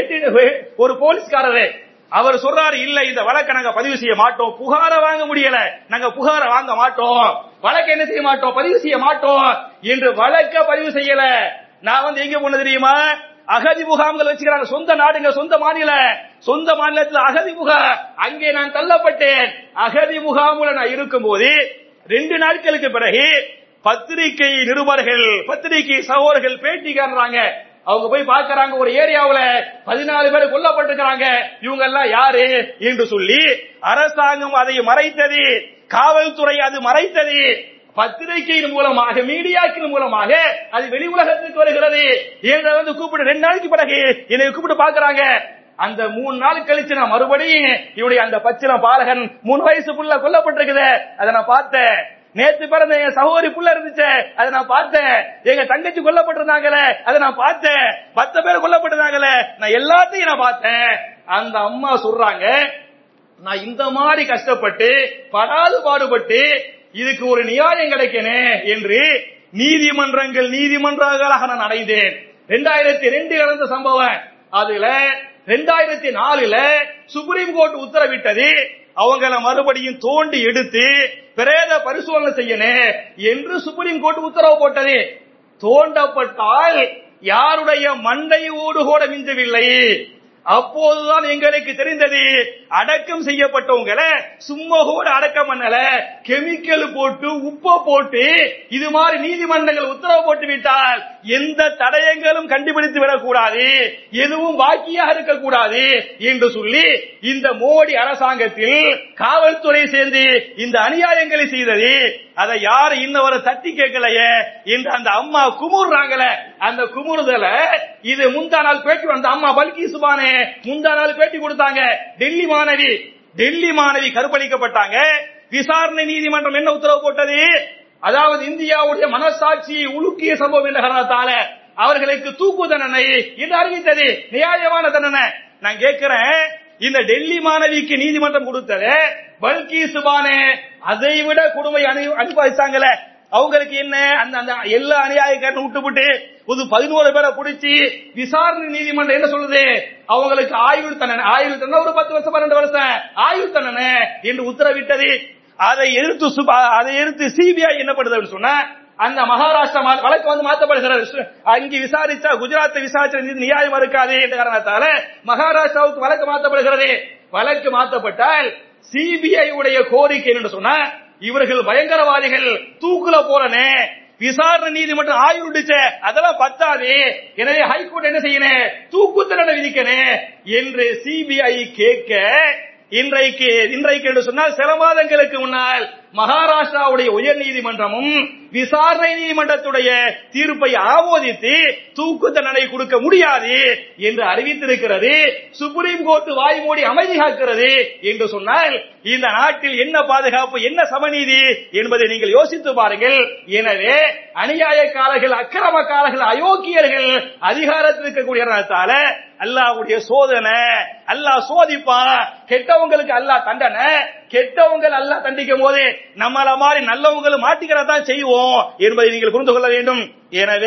ஒரு போலீஸ்காரரு அவர் சொல்றாரு இல்ல இந்த வழக்கை நாங்க பதிவு செய்ய மாட்டோம் புகார வாங்க முடியல நாங்க புகார வாங்க மாட்டோம் வழக்கு என்ன செய்ய மாட்டோம் பதிவு செய்ய மாட்டோம் என்று வழக்க பதிவு செய்யல நான் வந்து எங்க போன தெரியுமா அகதி முகாம்கள் வச்சுக்கிறாங்க சொந்த நாடுங்க சொந்த மாநில சொந்த மாநிலத்தில் அகதி முகாம் அங்கே நான் தள்ளப்பட்டேன் அகதி முகாமுல நான் இருக்கும் போது ரெண்டு நாட்களுக்கு பிறகு பத்திரிகை நிருபர்கள் பத்திரிகை சகோதரர்கள் பேட்டி காண்றாங்க அவங்க போய் பார்க்கறாங்க ஒரு ஏரியாவுல பதினாலு பேர் கொல்லப்பட்டிருக்கிறாங்க இவங்க எல்லாம் யாரு என்று சொல்லி அரசாங்கம் அதை மறைத்தது காவல்துறை அது மறைத்தது பத்திரிகையின் மூலமாக மீடியாக்கள் மூலமாக அது வெளி உலகத்துக்கு வருகிறது என்னை வந்து கூப்பிட்டு ரெண்டு நாளைக்கு பிறகு என்னை கூப்பிட்டு பாக்குறாங்க அந்த மூணு நாள் கழிச்சு நான் மறுபடியும் இவருடைய அந்த பச்சிலம் பாலகன் மூணு வயசு புள்ள கொல்லப்பட்டிருக்குது அதை நான் பார்த்தேன் நேத்து பிறந்த என் சகோதரி புள்ள இருந்துச்சு அதை நான் பார்த்தேன் எங்க தங்கச்சி கொல்லப்பட்டிருந்தாங்களே அதை நான் பார்த்தேன் பத்து பேர் கொல்லப்பட்டிருந்தாங்களே நான் எல்லாத்தையும் நான் பார்த்தேன் அந்த அம்மா சொல்றாங்க நான் இந்த மாதிரி கஷ்டப்பட்டு படாது பாடுபட்டு இதுக்கு ஒரு நியாயம் கிடைக்கணும் என்று நீதிமன்றங்கள் நீதிமன்றங்களாக நான் அடைந்தேன் ரெண்டாயிரத்தி ரெண்டு நடந்த சம்பவம் அதுல ரெண்டாயிரத்தி நாலுல சுப்ரீம் கோர்ட் உத்தரவிட்டது அவங்கள மறுபடியும் தோண்டி எடுத்து பிரேத பரிசோதனை செய்யணும் என்று சுப்ரீம் கோர்ட் உத்தரவு போட்டது தோண்டப்பட்டால் யாருடைய மண்டை ஓடு கூட மிஞ்சவில்லை அப்போதுதான் எங்களுக்கு தெரிந்தது அடக்கம் செய்யப்பட்டவங்களை சும்மா கூட அடக்கம் பண்ணல கெமிக்கல் போட்டு உப்ப போட்டு இது மாதிரி நீதிமன்றங்கள் உத்தரவு போட்டு விட்டால் எந்த தடயங்களும் கண்டுபிடித்து விடக்கூடாது எதுவும் பாக்கியாக இருக்கக்கூடாது என்று சொல்லி இந்த மோடி அரசாங்கத்தில் காவல்துறை சேர்ந்து இந்த அநியாயங்களை செய்தது அதை யாரு இன்னவரை தட்டி கேட்கலையே என்று அந்த அம்மா குமுறாங்களே அந்த குமுறுதல இது முந்தா நாள் பேட்டி அந்த அம்மா பல்கி சுபானே முந்தா நாள் பேட்டி கொடுத்தாங்க டெல்லி மாணவி டெல்லி மாணவி கருப்பளிக்கப்பட்டாங்க விசாரணை நீதிமன்றம் என்ன உத்தரவு போட்டது அதாவது இந்தியாவுடைய மனசாட்சி உலுக்கிய சம்பவம் என்ற காரணத்தால அவர்களுக்கு தூக்கு தண்டனை என்று அறிவித்தது நியாயமான தண்டனை நான் கேட்கிறேன் இந்த டெல்லி மாணவிக்கு நீதிமன்றம் கொடுத்தது பல்கி சுபானே அதை விட கொடுமை அனு- அனுபவிச்சாங்களே அவங்களுக்கு என்ன அந்த அந்த எல்லா அநியாயக்காரன் விட்டுவிட்டு ஒரு பதினோரு பேரை பிடிச்சி விசாரணை நீதிமன்றம் என்ன சொல்லுது அவங்களுக்கு ஆயுள் தண்டனை ஆயுள் தண்டனை ஒரு பத்து வருஷம் பன்னெண்டு வருஷம் ஆயுள் தண்டனை என்று உத்தரவிட்டது அதை எதிர்த்து சுப- அதை எதிர்த்து சிபிஐ என்ன பண்ணுது சொன்னா அந்த மகாராஷ்டிரா மா- வழக்கு வந்து மாற்றப்படுகிறது சு- அங்கே விசாரிச்சா குஜராத்தை விசாரிச்ச நீதி நியாயம் இருக்காது என்ற காரணத்தால மகாராஷ்டிராவுக்கு வழக்கு மாற்றப்படுகிறது வழக்கு மாற்றப்பட்டால் சிபிஐ உடைய கோரிக்கை என்று சொன்னா இவர்கள் பயங்கரவாதிகள் தூக்குல போறனே விசாரணை நீதிமன்றம் ஆயுள் விடுச்ச அதெல்லாம் பத்தாது எனவே ஹைகோர்ட் என்ன செய்யணும் தூக்கு தண்டனை விதிக்கணும் என்று சிபிஐ கேட்க இன்றைக்கு இன்றைக்கு என்று சொன்னால் சில மாதங்களுக்கு முன்னால் மகாராஷ்டிராவுடைய உயர் நீதிமன்றமும் விசாரணை நீதிமன்றத்துடைய தீர்ப்பை ஆமோதித்து தூக்கு தண்டனை கொடுக்க முடியாது என்று அறிவித்திருக்கிறது சுப்ரீம் கோர்ட் வாய்மூடி அமைதி காக்கிறது என்று சொன்னால் இந்த நாட்டில் என்ன பாதுகாப்பு என்ன சமநீதி என்பதை நீங்கள் யோசித்து பாருங்கள் எனவே அநியாயக்காரர்கள் அக்கிரமக்காரர்கள் அயோக்கியர்கள் அதிகாரத்தில் இருக்கக்கூடிய காரணத்தால அல்லாஹ்வுடைய சோதனை அல்லாஹ் சோதிப்பான் கெட்டவங்களுக்கு அல்லாஹ் தண்டனை கெட்டவங்கள் அல்லாஹ் தண்டிக்கும் போது நம்மள மாதிரி நல்லவங்களும் மாட்டிக்கிறதான் செய்வோம் என்பதை நீங்கள் புரிந்து கொள்ள வேண்டும் எனவே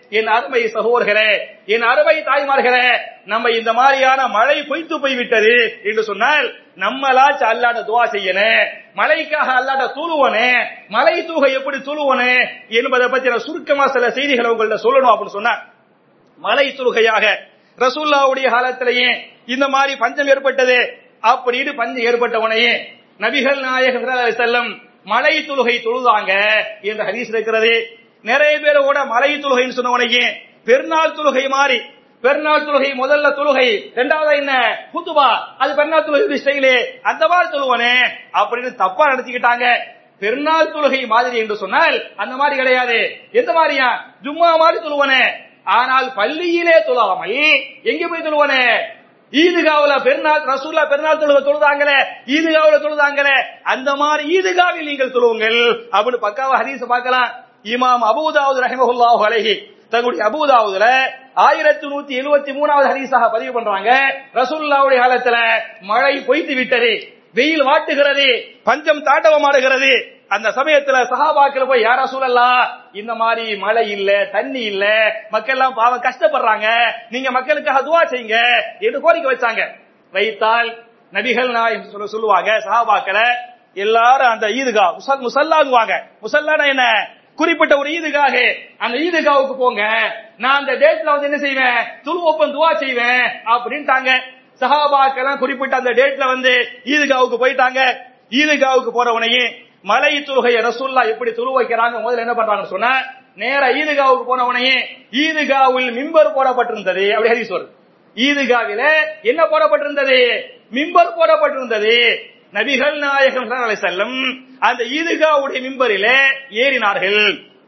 என் அருமை சகோதரர்களே என் அருமை தாய்மார்களே நம்ம இந்த மாதிரியான மழை பொய்த்து போய்விட்டது என்று சொன்னால் நம்மளாச்சு அல்லாட துவா செய்யணும் மழைக்காக அல்லாட தூளுவனே மலை தூக எப்படி தூளுவனே என்பதை பத்தி நான் சுருக்கமா சில செய்திகளை உங்கள்ட்ட சொல்லணும் அப்படின்னு சொன்னா மலை துருகையாக ரசூல்லாவுடைய காலத்திலேயே இந்த மாதிரி பஞ்சம் ஏற்பட்டது அப்படின்னு பஞ்சம் ஏற்பட்டவனையே நபிகள் நாயகம் செல்லம் மலை தொழுகை தொழுதாங்க என்ற ஹதீஸ் இருக்கிறது நிறைய பேர் கூட மலை தொழுகைன்னு சொன்னவனையே பெருநாள் தொழுகை மாதிரி பெருநாள் தொழுகை முதல்ல தொழுகை ரெண்டாவது என்ன குத்துபா அது பெருநாள் தொழுகை ஸ்டைலு அந்த மாதிரி தொழுவனே அப்படின்னு தப்பா நடத்திக்கிட்டாங்க பெருநாள் தொழுகை மாதிரி என்று சொன்னால் அந்த மாதிரி கிடையாது எந்த மாதிரியா ஜும்மா மாதிரி தொழுவனே ஆனால் பள்ளியிலே தொழாமல் எங்க போய் தொழுவனே ஈதுகாவுல பெருநாள் ரசூல்லா பெருநாள் தொழுக தொழுதாங்களே ஈதுகாவுல தொழுதாங்களே அந்த மாதிரி ஈதுகாவில் நீங்கள் தொழுவுங்கள் அப்படின்னு பக்காவா ஹதீஸ் பார்க்கலாம் இமாம் அபூதாவுது ரஹிமஹுல்லாஹு அலைஹி தங்களுடைய அபூதாவுதுல ஆயிரத்தி நூத்தி எழுபத்தி மூணாவது ஹதீஸாக பதிவு பண்றாங்க ரசூல்லாவுடைய காலத்துல மழை பொய்த்து விட்டது வெயில் வாட்டுகிறது பஞ்சம் தாண்டவமாடுகிறது அந்த சமயத்துல சஹாபாக்கள் போய் யாரா சூழல்லா இந்த மாதிரி மழை இல்ல தண்ணி இல்ல மக்கள் எல்லாம் பாவம் கஷ்டப்படுறாங்க நீங்க மக்களுக்காக துவா செய்யுங்க என்று கோரிக்கை வச்சாங்க வைத்தால் நபிகள் நாய் சொல்ல சொல்லுவாங்க சஹாபாக்களை எல்லாரும் அந்த ஈதுகா முசல் முசல்லாங்குவாங்க முசல்லானா என்ன குறிப்பிட்ட ஒரு ஈதுகாக அந்த ஈதுகாவுக்கு போங்க நான் அந்த டேட்ல வந்து என்ன செய்வேன் துருவப்பம் துவா செய்வேன் அப்படின்ட்டாங்க சஹாபாக்கெல்லாம் குறிப்பிட்ட அந்த டேட்ல வந்து ஈதுகாவுக்கு போயிட்டாங்க ஈதுகாவுக்கு போறவனையே மலை தொழுகையை ரசூல்லா எப்படி துரு வைக்கிறாங்க முதல்ல என்ன பண்றாங்கன்னு சொன்னா நேர ஈதுகாவுக்கு போனவனையே ஈதுகாவில் மிம்பர் போடப்பட்டிருந்தது அப்படி ஹதீஸ் வருது ஈதுகாவில என்ன போடப்பட்டிருந்தது மிம்பர் போடப்பட்டிருந்தது நபிகள் நாயகம் செல்லும் அந்த ஈதுகாவுடைய மிம்பரிலே ஏறினார்கள்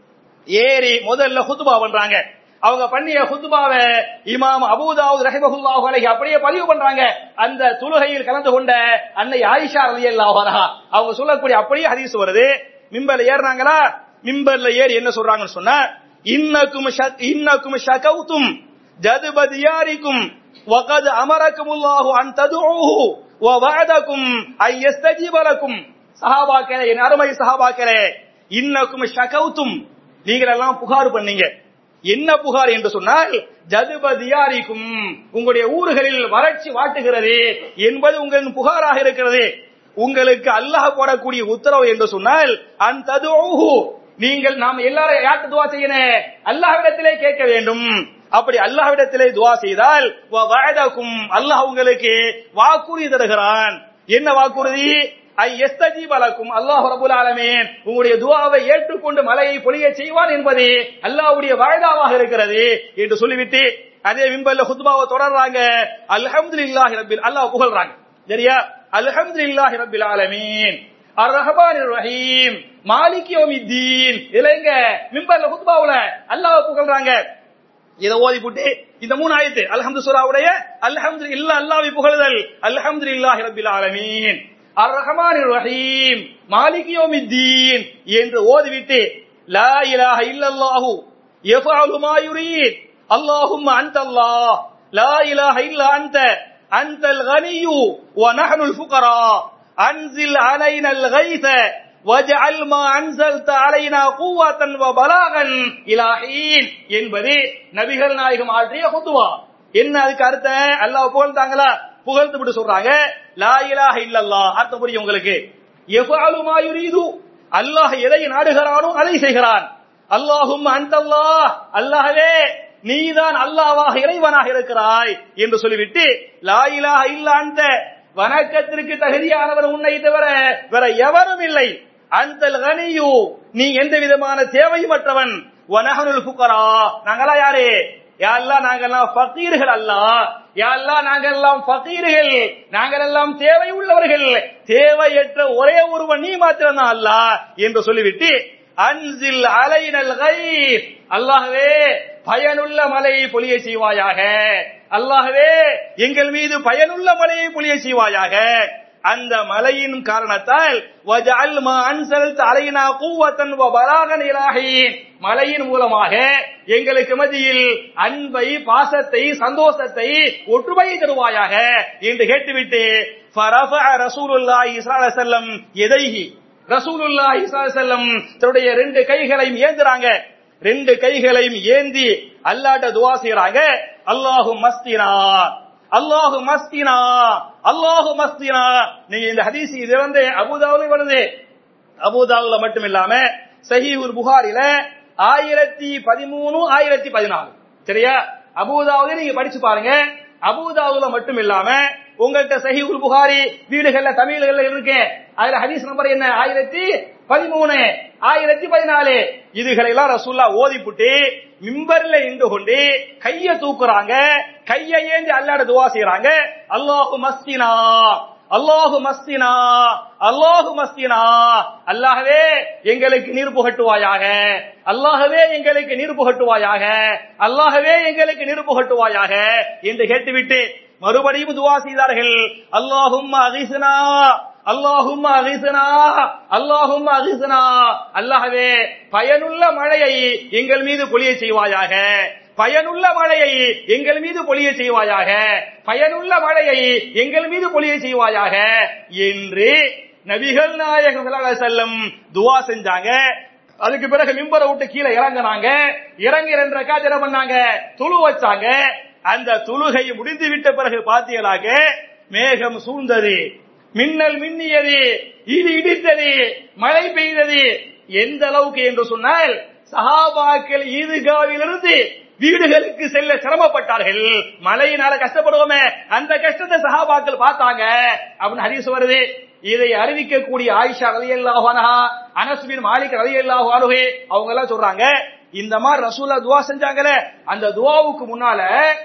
ஏறி முதல்ல ஹுத்துபா பண்றாங்க அவங்க பண்ணிய ஹுத்துபாவை இமாம் அபூதாவுத் ரஹிமஹுல்லாஹு அலைஹி அப்படியே பதிவு பண்றாங்க அந்த தொழுகையில் கலந்து கொண்ட அன்னை ஆயிஷா ரலியல்லாஹு அன்ஹா அவங்க சொல்லக்கூடிய அப்படியே ஹதீஸ் வருது மிம்பர்ல ஏறினாங்களா மிம்பர்ல ஏறி என்ன சொல்றாங்கன்னு சொன்னா இன்னக்கும் இன்னக்கும் ஷகவுத்தும் ஜதுபதியாரிக்கும் وقد أمركم الله أن تدعوه ووعدكم أن يستجيب لكم சஹாபாக்களே என் அருமை சஹாபாக்களே இன்னக்கும் ஷகவுத்தும் நீங்கள் எல்லாம் புகார் பண்ணீங்க என்ன புகார் என்று சொன்னால் ஜதுபதியாரிக்கும் உங்களுடைய ஊர்களில் வறட்சி வாட்டுகிறது என்பது உங்களின் புகாராக இருக்கிறது உங்களுக்கு அல்லாஹ் போடக்கூடிய உத்தரவு என்று சொன்னால் அந்த நீங்கள் நாம் எல்லாரும் யார்கிட்ட துவா செய்யணும் அல்லாஹ்விடத்திலே கேட்க வேண்டும் அப்படி அல்லாஹ்விடத்திலே துவா செய்தால் வஅதகும் அல்லாஹ் உங்களுக்கு வாக்குறுதி தருகிறான் என்ன வாக்குறுதி ஐ எஸ்தஜீபலக்கும் அல்லாஹ் ரபுல் ஆலமீன் உங்களுடைய துவாவை ஏற்றுக்கொண்டு மலையை பொழிய செய்வான் என்பது அல்லாஹ்வுடைய வாய்தாவாக இருக்கிறது என்று சொல்லிவிட்டு அதே விம்பல்ல ஹுத்பாவை தொடர்றாங்க அல்ஹம்துலில்லாஹி ரப்பில் அல்லாஹ் புகழ்றாங்க சரியா அல்ஹம்துலில்லாஹி ரப்பில் ஆலமீன் அர் ரஹ்மானிர் ரஹீம் மாலிக் யௌமித்தீன் இல்லைங்க மிம்பர்ல ஹுத்பாவுல அல்லாஹ் புகழ்றாங்க இத ஓதி போட்டு இந்த மூணு ஆயத்து அல்ஹம்து சூராவுடைய அல்ஹம்து இல்ல அல்லாஹ்வை புகழுதல் அல்ஹம்துலில்லாஹி ரப்பில் ஆலமீன் அர் ரஹ்மானிர் ரஹீம் மாலிக் யௌமித்தீன் என்று ஓதிவிட்டு லா இலாஹ இல்லல்லாஹு யஃபஅலு மா யுரீத் اللهم انت الله لا اله الا انت انت الغني ونحن الفقراء انزل علينا الغيث واجعل ما انزلت علينا قوة وبلاغا الى حين என்பது நபிகள் நாயகம் ஆற்றிய குத்துவா என்ன அதுக்கு அர்த்தம் அல்லாஹ் புகழ்ந்தாங்களா புகழ்ந்து விட்டு சொல்றாங்க லா இலாஹ இல்லல்லாஹ் அர்த்தம் புரியும் உங்களுக்கு எஃபாலு மா யுரீது அல்லாஹ் எதை நாடுகிறானோ அதை செய்கிறான் அல்லாஹும் அன்தல்லாஹ் அல்லாஹ்வே நீதான் அல்லாவாக இறைவனாக இருக்கிறாய் என்று சொல்லிவிட்டு லா இலாஹ இல்ல அந்த வணக்கத்திற்கு தகுதியானவர் உன்னை தவிர வேற எவரும் இல்லை அந்தல் கனியு நீ எந்த விதமான தேவையமற்றவன் வனகனுல் புக்கரா நாங்களா யாரு யாரெல்லாம் நாங்கெல்லாம் ஃபகீர்கள் அல்ல யாரெல்லாம் நாங்கெல்லாம் ஃபகீர்கள் நாங்கள் எல்லாம் தேவை உள்ளவர்கள் தேவையற்ற ஒரே ஒருவன் நீ மாத்திரம்தான் அல்ல என்று சொல்லிவிட்டு அன்சில் அலைனல் கைர் அல்லாஹ்வே பயனுள்ள மலையை பொழிய செய்வாயாக அல்லாஹ்வே எங்கள் மீது பயனுள்ள மலையை பொழிய செய்வாயாக அந்த மலையின் காரணத்தால் வஜஅல் மா அன்சல்த அலைனா குவத்தன் வ பலாகன் இலாஹி மலையின் மூலமாக எங்களுக்கு மத்தியில் அன்பை பாசத்தை சந்தோஷத்தை ஒற்றுமையை தருவாயாக என்று கேட்டுவிட்டு ஃபரஃபஅ ரசூலுல்லாஹி ஸல்லல்லாஹு அலைஹி வஸல்லம் எதைஹி ரசூலுல்லாஹி ஸல்லல்லாஹு அலைஹி வஸல்லம் தன்னுடைய ரெண்டு கைகளையும் ஏந்துறாங்க ரெண்டு கைகளையும் ஏந்தி அல்லாட்ட துவா செய்யறாங்க அல்லாஹு மஸ்தினா அல்லாஹு மஸ்தினா அல்லாஹு மஸ்தினா நீங்க இந்த ஹதீஸ் இது வந்து அபுதாவுல வருது அபுதாவுல மட்டும் இல்லாம சஹீஹுல் புகாரில ஆயிரத்தி பதிமூணு ஆயிரத்தி பதினாலு சரியா அபுதாவுல நீங்க படிச்சு பாருங்க அபுதாவுல மட்டும் இல்லாம உங்கள்கிட்ட சஹீஹுல் புகாரி வீடுகள்ல தமிழ்கள்ல இருக்கு அதுல ஹதீஸ் நம்பர் என்ன ஆயிரத்தி பதிமூணு ஆயிரத்தி பதினாலு இதுகளை எல்லாம் ரசூல்லா ஓதிப்புட்டு மிம்பர்ல இருந்து கொண்டு கைய தூக்குறாங்க கையை ஏந்தி அல்லாட துவா செய்யறாங்க அல்லாஹு மஸ்தினா அல்லாஹு மஸ்தினா அல்லாஹு மஸ்தினா அல்லாஹவே எங்களுக்கு நீர் புகட்டுவாயாக அல்லாஹவே எங்களுக்கு நீர் புகட்டுவாயாக அல்லாஹவே எங்களுக்கு நீர் புகட்டுவாயாக என்று கேட்டுவிட்டு மறுபடியும் துவா செய்தார்கள் அல்லாஹும் அகிசனா அல்லாஹும் அகிசனா அல்லாஹும் அகிசனா அல்லாஹவே பயனுள்ள மழையை எங்கள் மீது பொழிய செய்வாயாக பயனுள்ள மழையை எங்கள் மீது பொழிய செய்வாயாக பயனுள்ள மழையை எங்கள் மீது பொழிய செய்வாயாக என்று நபிகள் நாயகம் செல்லம் துவா செஞ்சாங்க அதுக்கு பிறகு மிம்பரை விட்டு கீழே இறங்கினாங்க இறங்கி ரெண்டு ரக்காத் என்ன பண்ணாங்க துளு வச்சாங்க அந்த துளுகை முடிந்து விட்ட பிறகு பாத்தீங்களாக மேகம் சூழ்ந்தது மின்னல் மின்னியது இடி இடித்தது மழை பெய்தது எந்த அளவுக்கு என்று சொன்னால் சஹாபாக்கள் ஈதுகாவிலிருந்து வீடுகளுக்கு செல்ல சிரமப்பட்டார்கள் மழையினால கஷ்டப்படுவோமே அந்த கஷ்டத்தை சஹாபாக்கள் பார்த்தாங்க அப்படின்னு ஹரிசு வருது இதை அறிவிக்கக்கூடிய ஆயிஷா ரதி அல்லாஹானா அனஸ்பின் மாலிக் ரதி அல்லாஹானுகே அவங்க எல்லாம் சொல்றாங்க இந்த மாதிரி ரசூலா துவா செஞ்சாங்களே அந்த துவாவுக்கு முன்னால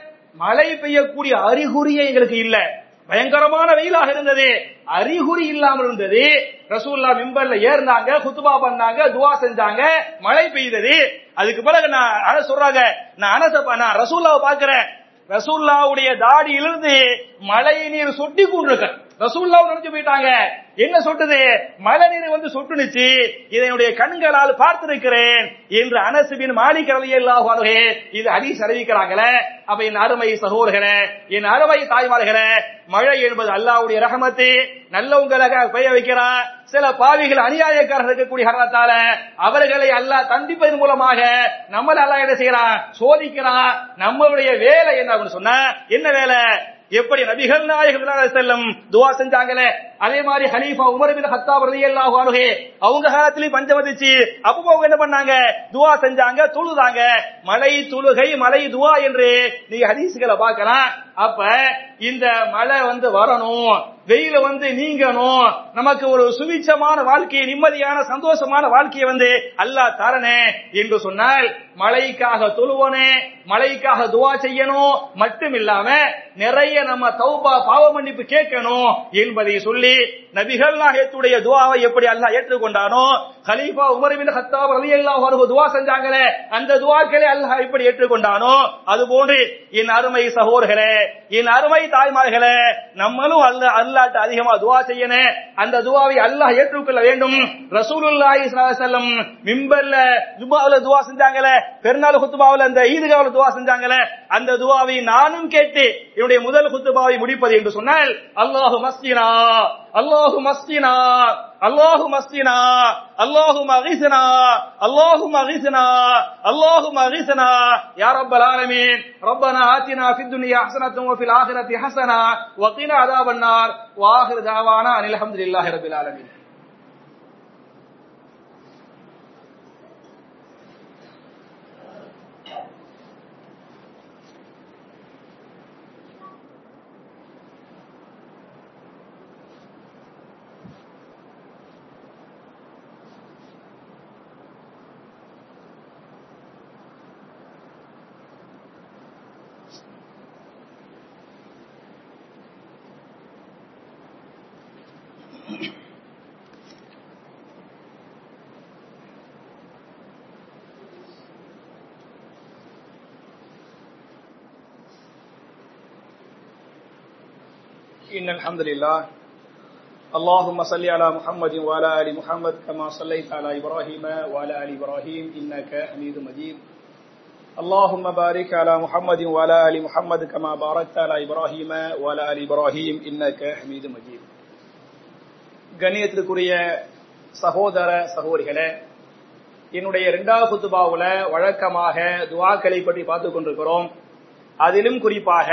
மழை பெய்யக்கூடிய அறிகுறியே எங்களுக்கு இல்ல பயங்கரமான வெயிலாக இருந்தது அறிகுறி இல்லாமல் இருந்தது ரசூல்லா மிம்பர்ல ஏறினாங்க குத்துபா பண்ணாங்க துவா செஞ்சாங்க மழை பெய்தது அதுக்கு பிறகு நான் அன சொல்றாங்க நான் அனச நான் ரசூல்லாவை பாக்குறேன் ரசூல்லாவுடைய தாடியிலிருந்து மழை நீர் சொட்டி கொண்டிருக்க ரசூல்லாவும் நினைச்சு போயிட்டாங்க என்ன சொட்டுது மழை நீர் வந்து சொட்டுனுச்சு இதனுடைய கண்களால் பார்த்திருக்கிறேன் என்று அனசுபின் மாலிக் அலையல்லாஹே இது ஹதீஸ் அறிவிக்கிறாங்களே அப்ப என் அருமை சகோதரர்களே என் அருமை தாய்மார்களே மழை என்பது அல்லாவுடைய ரகமத்து நல்லவங்களாக பெய்ய வைக்கிறான் சில பாவிகள் அநியாயக்காரர் இருக்கக்கூடிய காரணத்தால அவர்களை அல்லாஹ் தண்டிப்பதன் மூலமாக நம்மள அல்லாஹ் என்ன செய்யறான் சோதிக்கிறான் நம்மளுடைய வேலை என்ன அப்படின்னு சொன்னா என்ன வேலை எப்படி நபிகள் நாயகம் செல்லும் துவா செஞ்சாங்களே அதே மாதிரி ஹலீஃபா உமர் பின் ஹத்தாப் ரலியல்லாஹு அன்ஹு அவங்க காலத்திலயும் பஞ்சம் வந்துச்சு அப்போ அவங்க என்ன பண்ணாங்க துவா செஞ்சாங்க தொழுதாங்க மலை துழுகை மலை துவா என்று நீங்க ஹதீஸ்களை பார்க்கலாம் அப்ப இந்த மழை வந்து வரணும் வெயில வந்து நீங்கணும் நமக்கு ஒரு சுவிச்சமான வாழ்க்கையை நிம்மதியான சந்தோஷமான வாழ்க்கையை வந்து அல்லாஹ் தரனே என்று சொன்னால் மழைக்காக தொழுவனே மழைக்காக துவா செய்யணும் மட்டும் இல்லாம நிறைய நம்ம தௌபா பாவ மன்னிப்பு கேட்கணும் என்பதை சொல்லி நபிகள் நாயகத்துடைய துவாவை எப்படி அல்லாஹ் ஏற்றுக்கொண்டானோ ஹலீஃபா உமர் பின் ஹத்தாப் ரலியல்லாஹு அன்ஹு துவா செஞ்சாங்களே அந்த துவாக்களை அல்லாஹ் எப்படி ஏற்றுக்கொண்டானோ அது போன்று என் அருமை சகோதரர்களே என் அருமை தாய்மார்களே நம்மளும் அல்ல அல்லாட்ட அதிகமா துவா செய்யணும் அந்த துவாவை அல்லாஹ் ஏற்றுக்கொள்ள வேண்டும் ரசூலுல்லாஹி ஸல்லல்லாஹு அலைஹி வஸல்லம் மிம்பர்ல ஜும்மாவுல துவா செஞ்சாங்களே பெருநாள் குத்துபாவுல அந்த ஈதுகாவுல துவா செஞ்சாங்களே அந்த துவாவை நானும் கேட்டு என்னுடைய முதல் குத்துபாவை முடிப்பது என்று சொன்னால் அல்லாஹு மஸ்தினா அல்லாஹு மஸ்தினா அல்லாஹு மஸ்தினா அல்லாஹு மகிசனா அல்லாஹு மகிசனா அல்லாஹு மகிசனா யா ரப்பல் ஆலமீன் ربنا آتنا في الدنيا حسنة وفي الآخرة حسنة وقنا عذاب النار وآخر دعوانا أن الحمد لله رب العالمين إن الحمد لله اللهم صل على محمد وعلى آل محمد كما صليت على إبراهيم وعلى آل إبراهيم إنك حميد مجيد اللهم بارك على محمد وعلى آل محمد كما باركت على إبراهيم وعلى آل إبراهيم إنك حميد مجيد கணியத்திற்குரிய சகோதர சகோதரிகளே என்னுடைய இரண்டாவது குத்துபாவுல வழக்கமாக துவாக்களை பற்றி பார்த்துக் கொண்டிருக்கிறோம் அதிலும் குறிப்பாக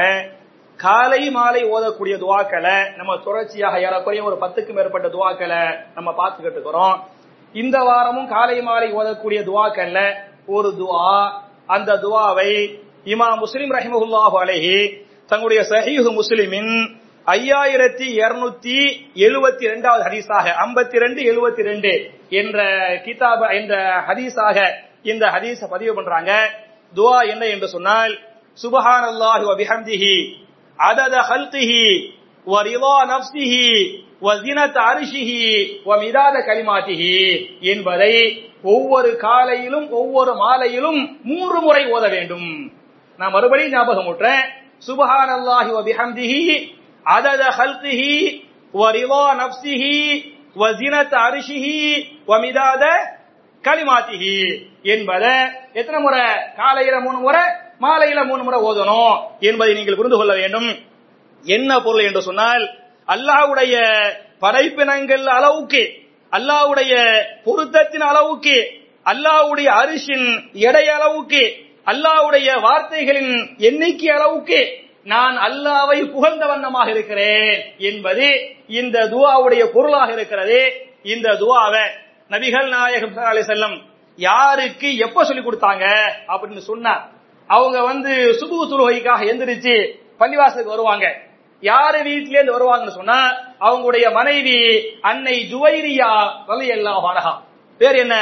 காலை மாலை ஓதக்கூடிய துவாக்களை நம்ம தொடர்ச்சியாக ஏறக்குறைய ஒரு பத்துக்கும் மேற்பட்ட துவாக்களை நம்ம பார்த்துக்கிட்டு இருக்கிறோம் இந்த வாரமும் காலை மாலை ஓதக்கூடிய துவாக்கள்ல ஒரு துவா அந்த துவாவை இமா முஸ்லிம் ரஹிமஹுல்லாஹு அலைஹி தங்களுடைய சஹீஹு முஸ்லிமின் ஐயாயிரத்தி இருநூத்தி எழுபத்தி ரெண்டாவது ஹதீஸாக ஐம்பத்தி ரெண்டு எழுபத்தி ரெண்டு என்ற கிதாப என்ற ஹதீஸாக இந்த ஹதீஸ பதிவு பண்றாங்க துவா என்ன என்று சொன்னால் சுபஹான் அல்லாஹி வபிஹம்திஹி அதத ஹல்கிஹி வரிலா நப்சிஹி வசினத் அரிஷிஹி வமிதாத கலிமாத்திஹி என்பதை ஒவ்வொரு காலையிலும் ஒவ்வொரு மாலையிலும் மூன்று முறை ஓத வேண்டும் நான் மறுபடியும் ஞாபகம் விட்டுறேன் சுபஹான் அல்லாஹி வபிஹம்திஹி அதத ஹல்கிஹி வரிலா நப்சிஹி வசினத் அரிஷிஹி வமிதாத கலிமாத்திஹி என்பதை எத்தனை முறை காலையில மூணு முறை மாலையில மூணு முறை ஓதணும் என்பதை நீங்கள் புரிந்து கொள்ள வேண்டும் என்ன பொருள் என்று சொன்னால் அல்லாஹ்வுடைய படைப்பினங்கள் அளவுக்கு அல்லாஹ்வுடைய பொருத்தத்தின் அளவுக்கு அல்லாஹ்வுடைய அரிசின் எடை அளவுக்கு அல்லாஹ்வுடைய வார்த்தைகளின் எண்ணிக்கை அளவுக்கு நான் அல்லாவை புகழ்ந்த வண்ணமாக இருக்கிறேன் என்பது இந்த துவாவுடைய பொருளாக இருக்கிறது இந்த துவாவை நபிகள் நாயகம் அலி செல்லம் யாருக்கு எப்ப சொல்லி கொடுத்தாங்க அப்படின்னு சொன்னா அவங்க வந்து சுபு துருகைக்காக எந்திரிச்சு பள்ளிவாசலுக்கு வருவாங்க யாரு வீட்டில இருந்து வருவாங்கன்னு சொன்னா அவங்களுடைய மனைவி அன்னை ஜுவைரியா ரலி அல்லாஹ் பேர் என்ன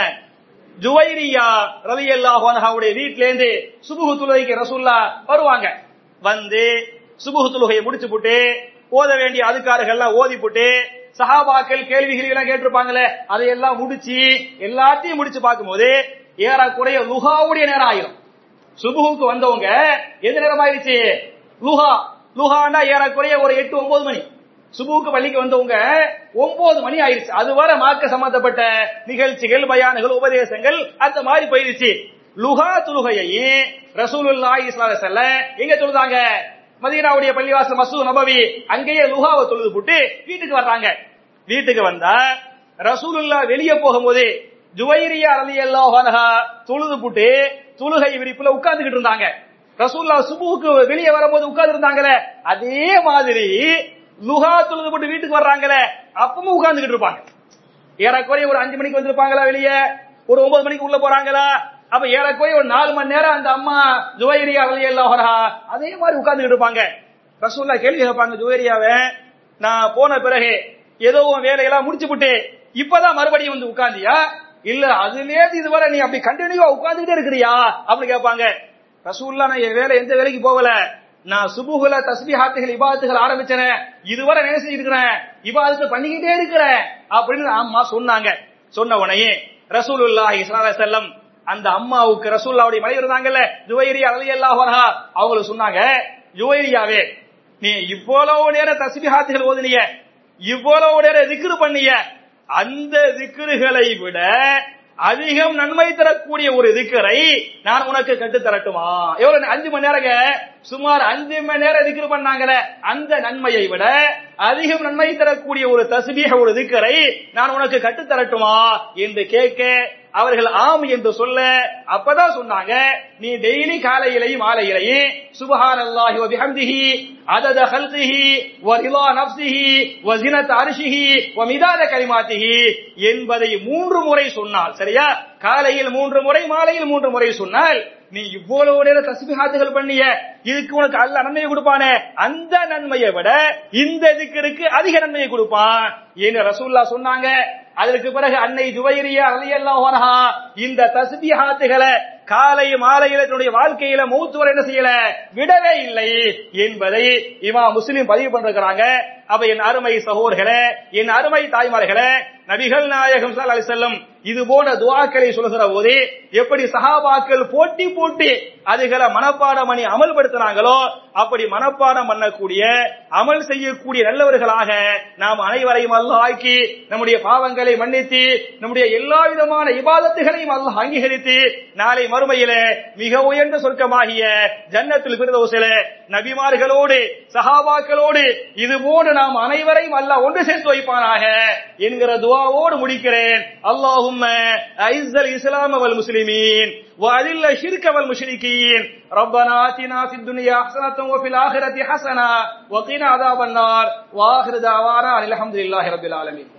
ஜுவைரியா ரலி அல்லாஹாவுடைய வீட்டில இருந்து சுபுகு துலுகைக்கு ரசூல்லா வருவாங்க வந்து சுபுகு துலுகையை முடிச்சு போட்டு ஓத வேண்டிய அதுக்காரர்கள்லாம் ஓதி போட்டு சஹாபாக்கள் கேள்விகள் எல்லாம் கேட்டிருப்பாங்களே அதையெல்லாம் முடிச்சு எல்லாத்தையும் முடிச்சு பார்க்கும்போது ஏறக்குறைய லுகாவுடைய நேரம் ஆயிரும் சுபுகுக்கு வந்தவங்க எந்த நேரம் ஆயிடுச்சு லுஹா லுஹாண்டா ஏறக்குறைய ஒரு எட்டு ஒன்பது மணி சுபுக்கு பள்ளிக்கு வந்தவங்க ஒன்பது மணி ஆயிருச்சு அது வர மார்க்க சம்பந்தப்பட்ட நிகழ்ச்சிகள் பயானுகள் உபதேசங்கள் அந்த மாதிரி போயிருச்சு லுஹா துலுகையை ரசூலுல்லாஹி ஸல்லல்லாஹு அலைஹி எங்க தொழுதாங்க மதீனாவுடைய பள்ளிவாசல் மசூத் நபவி அங்கேயே லுஹாவை தொழுது போட்டு வீட்டுக்கு வர்றாங்க வீட்டுக்கு வந்தா ரசூலுல்லா வெளியே போகும்போது ஜுவைரியா ரலியல்லாஹு அன்ஹா தொழுது போட்டு தொழுகை விரிப்புல உட்கார்ந்துகிட்டு இருந்தாங்க ரசூல்லா சுபுவுக்கு வெளியே வரும்போது உட்கார்ந்து இருந்தாங்களே அதே மாதிரி லுஹா தொழுது போட்டு வீட்டுக்கு வர்றாங்களே அப்பவும் உட்கார்ந்துகிட்டு இருப்பாங்க ஏறக்குறைய ஒரு அஞ்சு மணிக்கு வந்திருப்பாங்களா வெளியே ஒரு ஒன்பது மணிக்கு உள்ள போறாங்களா அப்ப ஏறக்குறைய ஒரு நாலு மணி நேரம் அந்த அம்மா ஜுவைரியா ரலியல்லாஹு அதே மாதிரி உட்கார்ந்துகிட்டு இருப்பாங்க ரசூல்லா கேள்வி கேட்பாங்க ஜுவைரியாவை நான் போன பிறகு ஏதோ உன் வேலையெல்லாம் முடிச்சு விட்டு இப்பதான் மறுபடியும் வந்து உட்கார்ந்தியா இல்ல அதுலேயே இதுவரை நீ அப்படி கண்டினியூவா உட்கார்ந்துட்டே இருக்கிறியா அப்படி கேட்பாங்க ரசூல்லா நான் என் வேலை எந்த வேலைக்கு போகல நான் சுபுகுல தஸ்பிஹாத்துகள் இபாதத்துகள் ஆரம்பிச்சேன் இதுவரை என்ன செஞ்சிருக்கிறேன் இபாதத்து பண்ணிக்கிட்டே இருக்கிறேன் அப்படின்னு அம்மா சொன்னாங்க சொன்ன உடனே ரசூலுல்லாஹி ஸல்லல்லாஹு அலைஹி வஸல்லம் அந்த அம்மாவுக்கு ரசூல்லாவுடைய மனைவி இருந்தாங்கல்ல ஜுவைரியா ரலியல்லாஹு அன்ஹா அவங்களுக்கு சொன்னாங்க ஜுவைரியாவே நீ இவ்வளவு நேரம் தஸ்பிஹாத்துகள் ஓதுனிய இவ்வளவு நேரம் திக்ரு பண்ணிய அந்த திக்ருகளை விட அதிகம் நன்மை தரக்கூடிய ஒரு திக்கரை நான் உனக்கு கட்டு தரட்டுமா எவ்வளவு அஞ்சு மணி நேரங்க சுமார் அஞ்சு மணி நேரம் திக்ரு பண்ணாங்கல அந்த நன்மையை விட அதிகம் நன்மை தரக்கூடிய ஒரு தஸ்பீக ஒரு திக்கரை நான் உனக்கு கட்டு தரட்டுமா என்று கேட்க அவர்கள் ஆம் என்று சொல்ல அப்பதான் சொன்னாங்க நீ டெய்லி காலையிலையும் மாலையிலையும் சுபஹான் அல்லாஹி வ பிஹம்திஹி அதத ஹல்கிஹி வ ரிலா நஃப்ஸிஹி வ ஜினத் அர்ஷிஹி வ மிதாத கலிமாத்திஹி என்பதை மூன்று முறை சொன்னால் சரியா காலையில் மூன்று முறை மாலையில் மூன்று முறை சொன்னால் நீ இவ்வளவு நேரம் தஸ்பிஹாத்துகள் பண்ணிய இதுக்கு உனக்கு அல்ல நன்மையை கொடுப்பானே அந்த நன்மையை விட இந்த திக்கருக்கு அதிக நன்மையை கொடுப்பான் என்று ரசூல்லா சொன்னாங்க அதற்கு பிறகு அன்னை ஜுவைரியா ரலியல்லாஹு அன்ஹா இந்த தஸ்பிஹாத்துகளை காலை மாலையில தன்னுடைய வாழ்க்கையில மூத்து வரை என்ன செய்யல விடவே இல்லை என்பதை இமா முஸ்லிம் பதிவு பண்றாங்க அப்ப என் அருமை சகோதரர்களே என் அருமை தாய்மார்களே நபிகள் நாயகம் ஸல்லல்லாஹு அலைஹி வஸல்லம் இது போன்ற துஆக்களை சொல்லுகிற போது எப்படி சஹாபாக்கள் போட்டி போட்டு அதுகளை மனப்பாடம் பண்ணி அமல்படுத்தினாங்களோ அப்படி மனப்பாடம் பண்ணக்கூடிய அமல் செய்யக்கூடிய நல்லவர்களாக நாம் அனைவரையும் அல்லாஹ் ஆக்கி நம்முடைய பாவங்களை மன்னித்து நம்முடைய எல்லா விதமான இபாதத்துகளையும் அல்லாஹ் அங்கீகரித்து நாளை மறுமையில மிக உயர்ந்த சொர்க்கமாகிய ஜன்னத்தில் பிரதோசில நபிமார்களோடு சஹாபாக்களோடு இது போன்று நாம் அனைவரையும் அல்லாஹ் ஒன்று சேர்த்து வைப்பானாக என்கிற துவாவோடு முடிக்கிறேன் அல்லாஹும்ம ஐஸல் இஸ்லாம் வல் முஸ்லிமீன் وأذل الشرك والمشركين ربنا آتنا في الدنيا حسنة وفي الآخرة حسنة وقنا عذاب النار وآخر دعوانا أن الحمد لله رب العالمين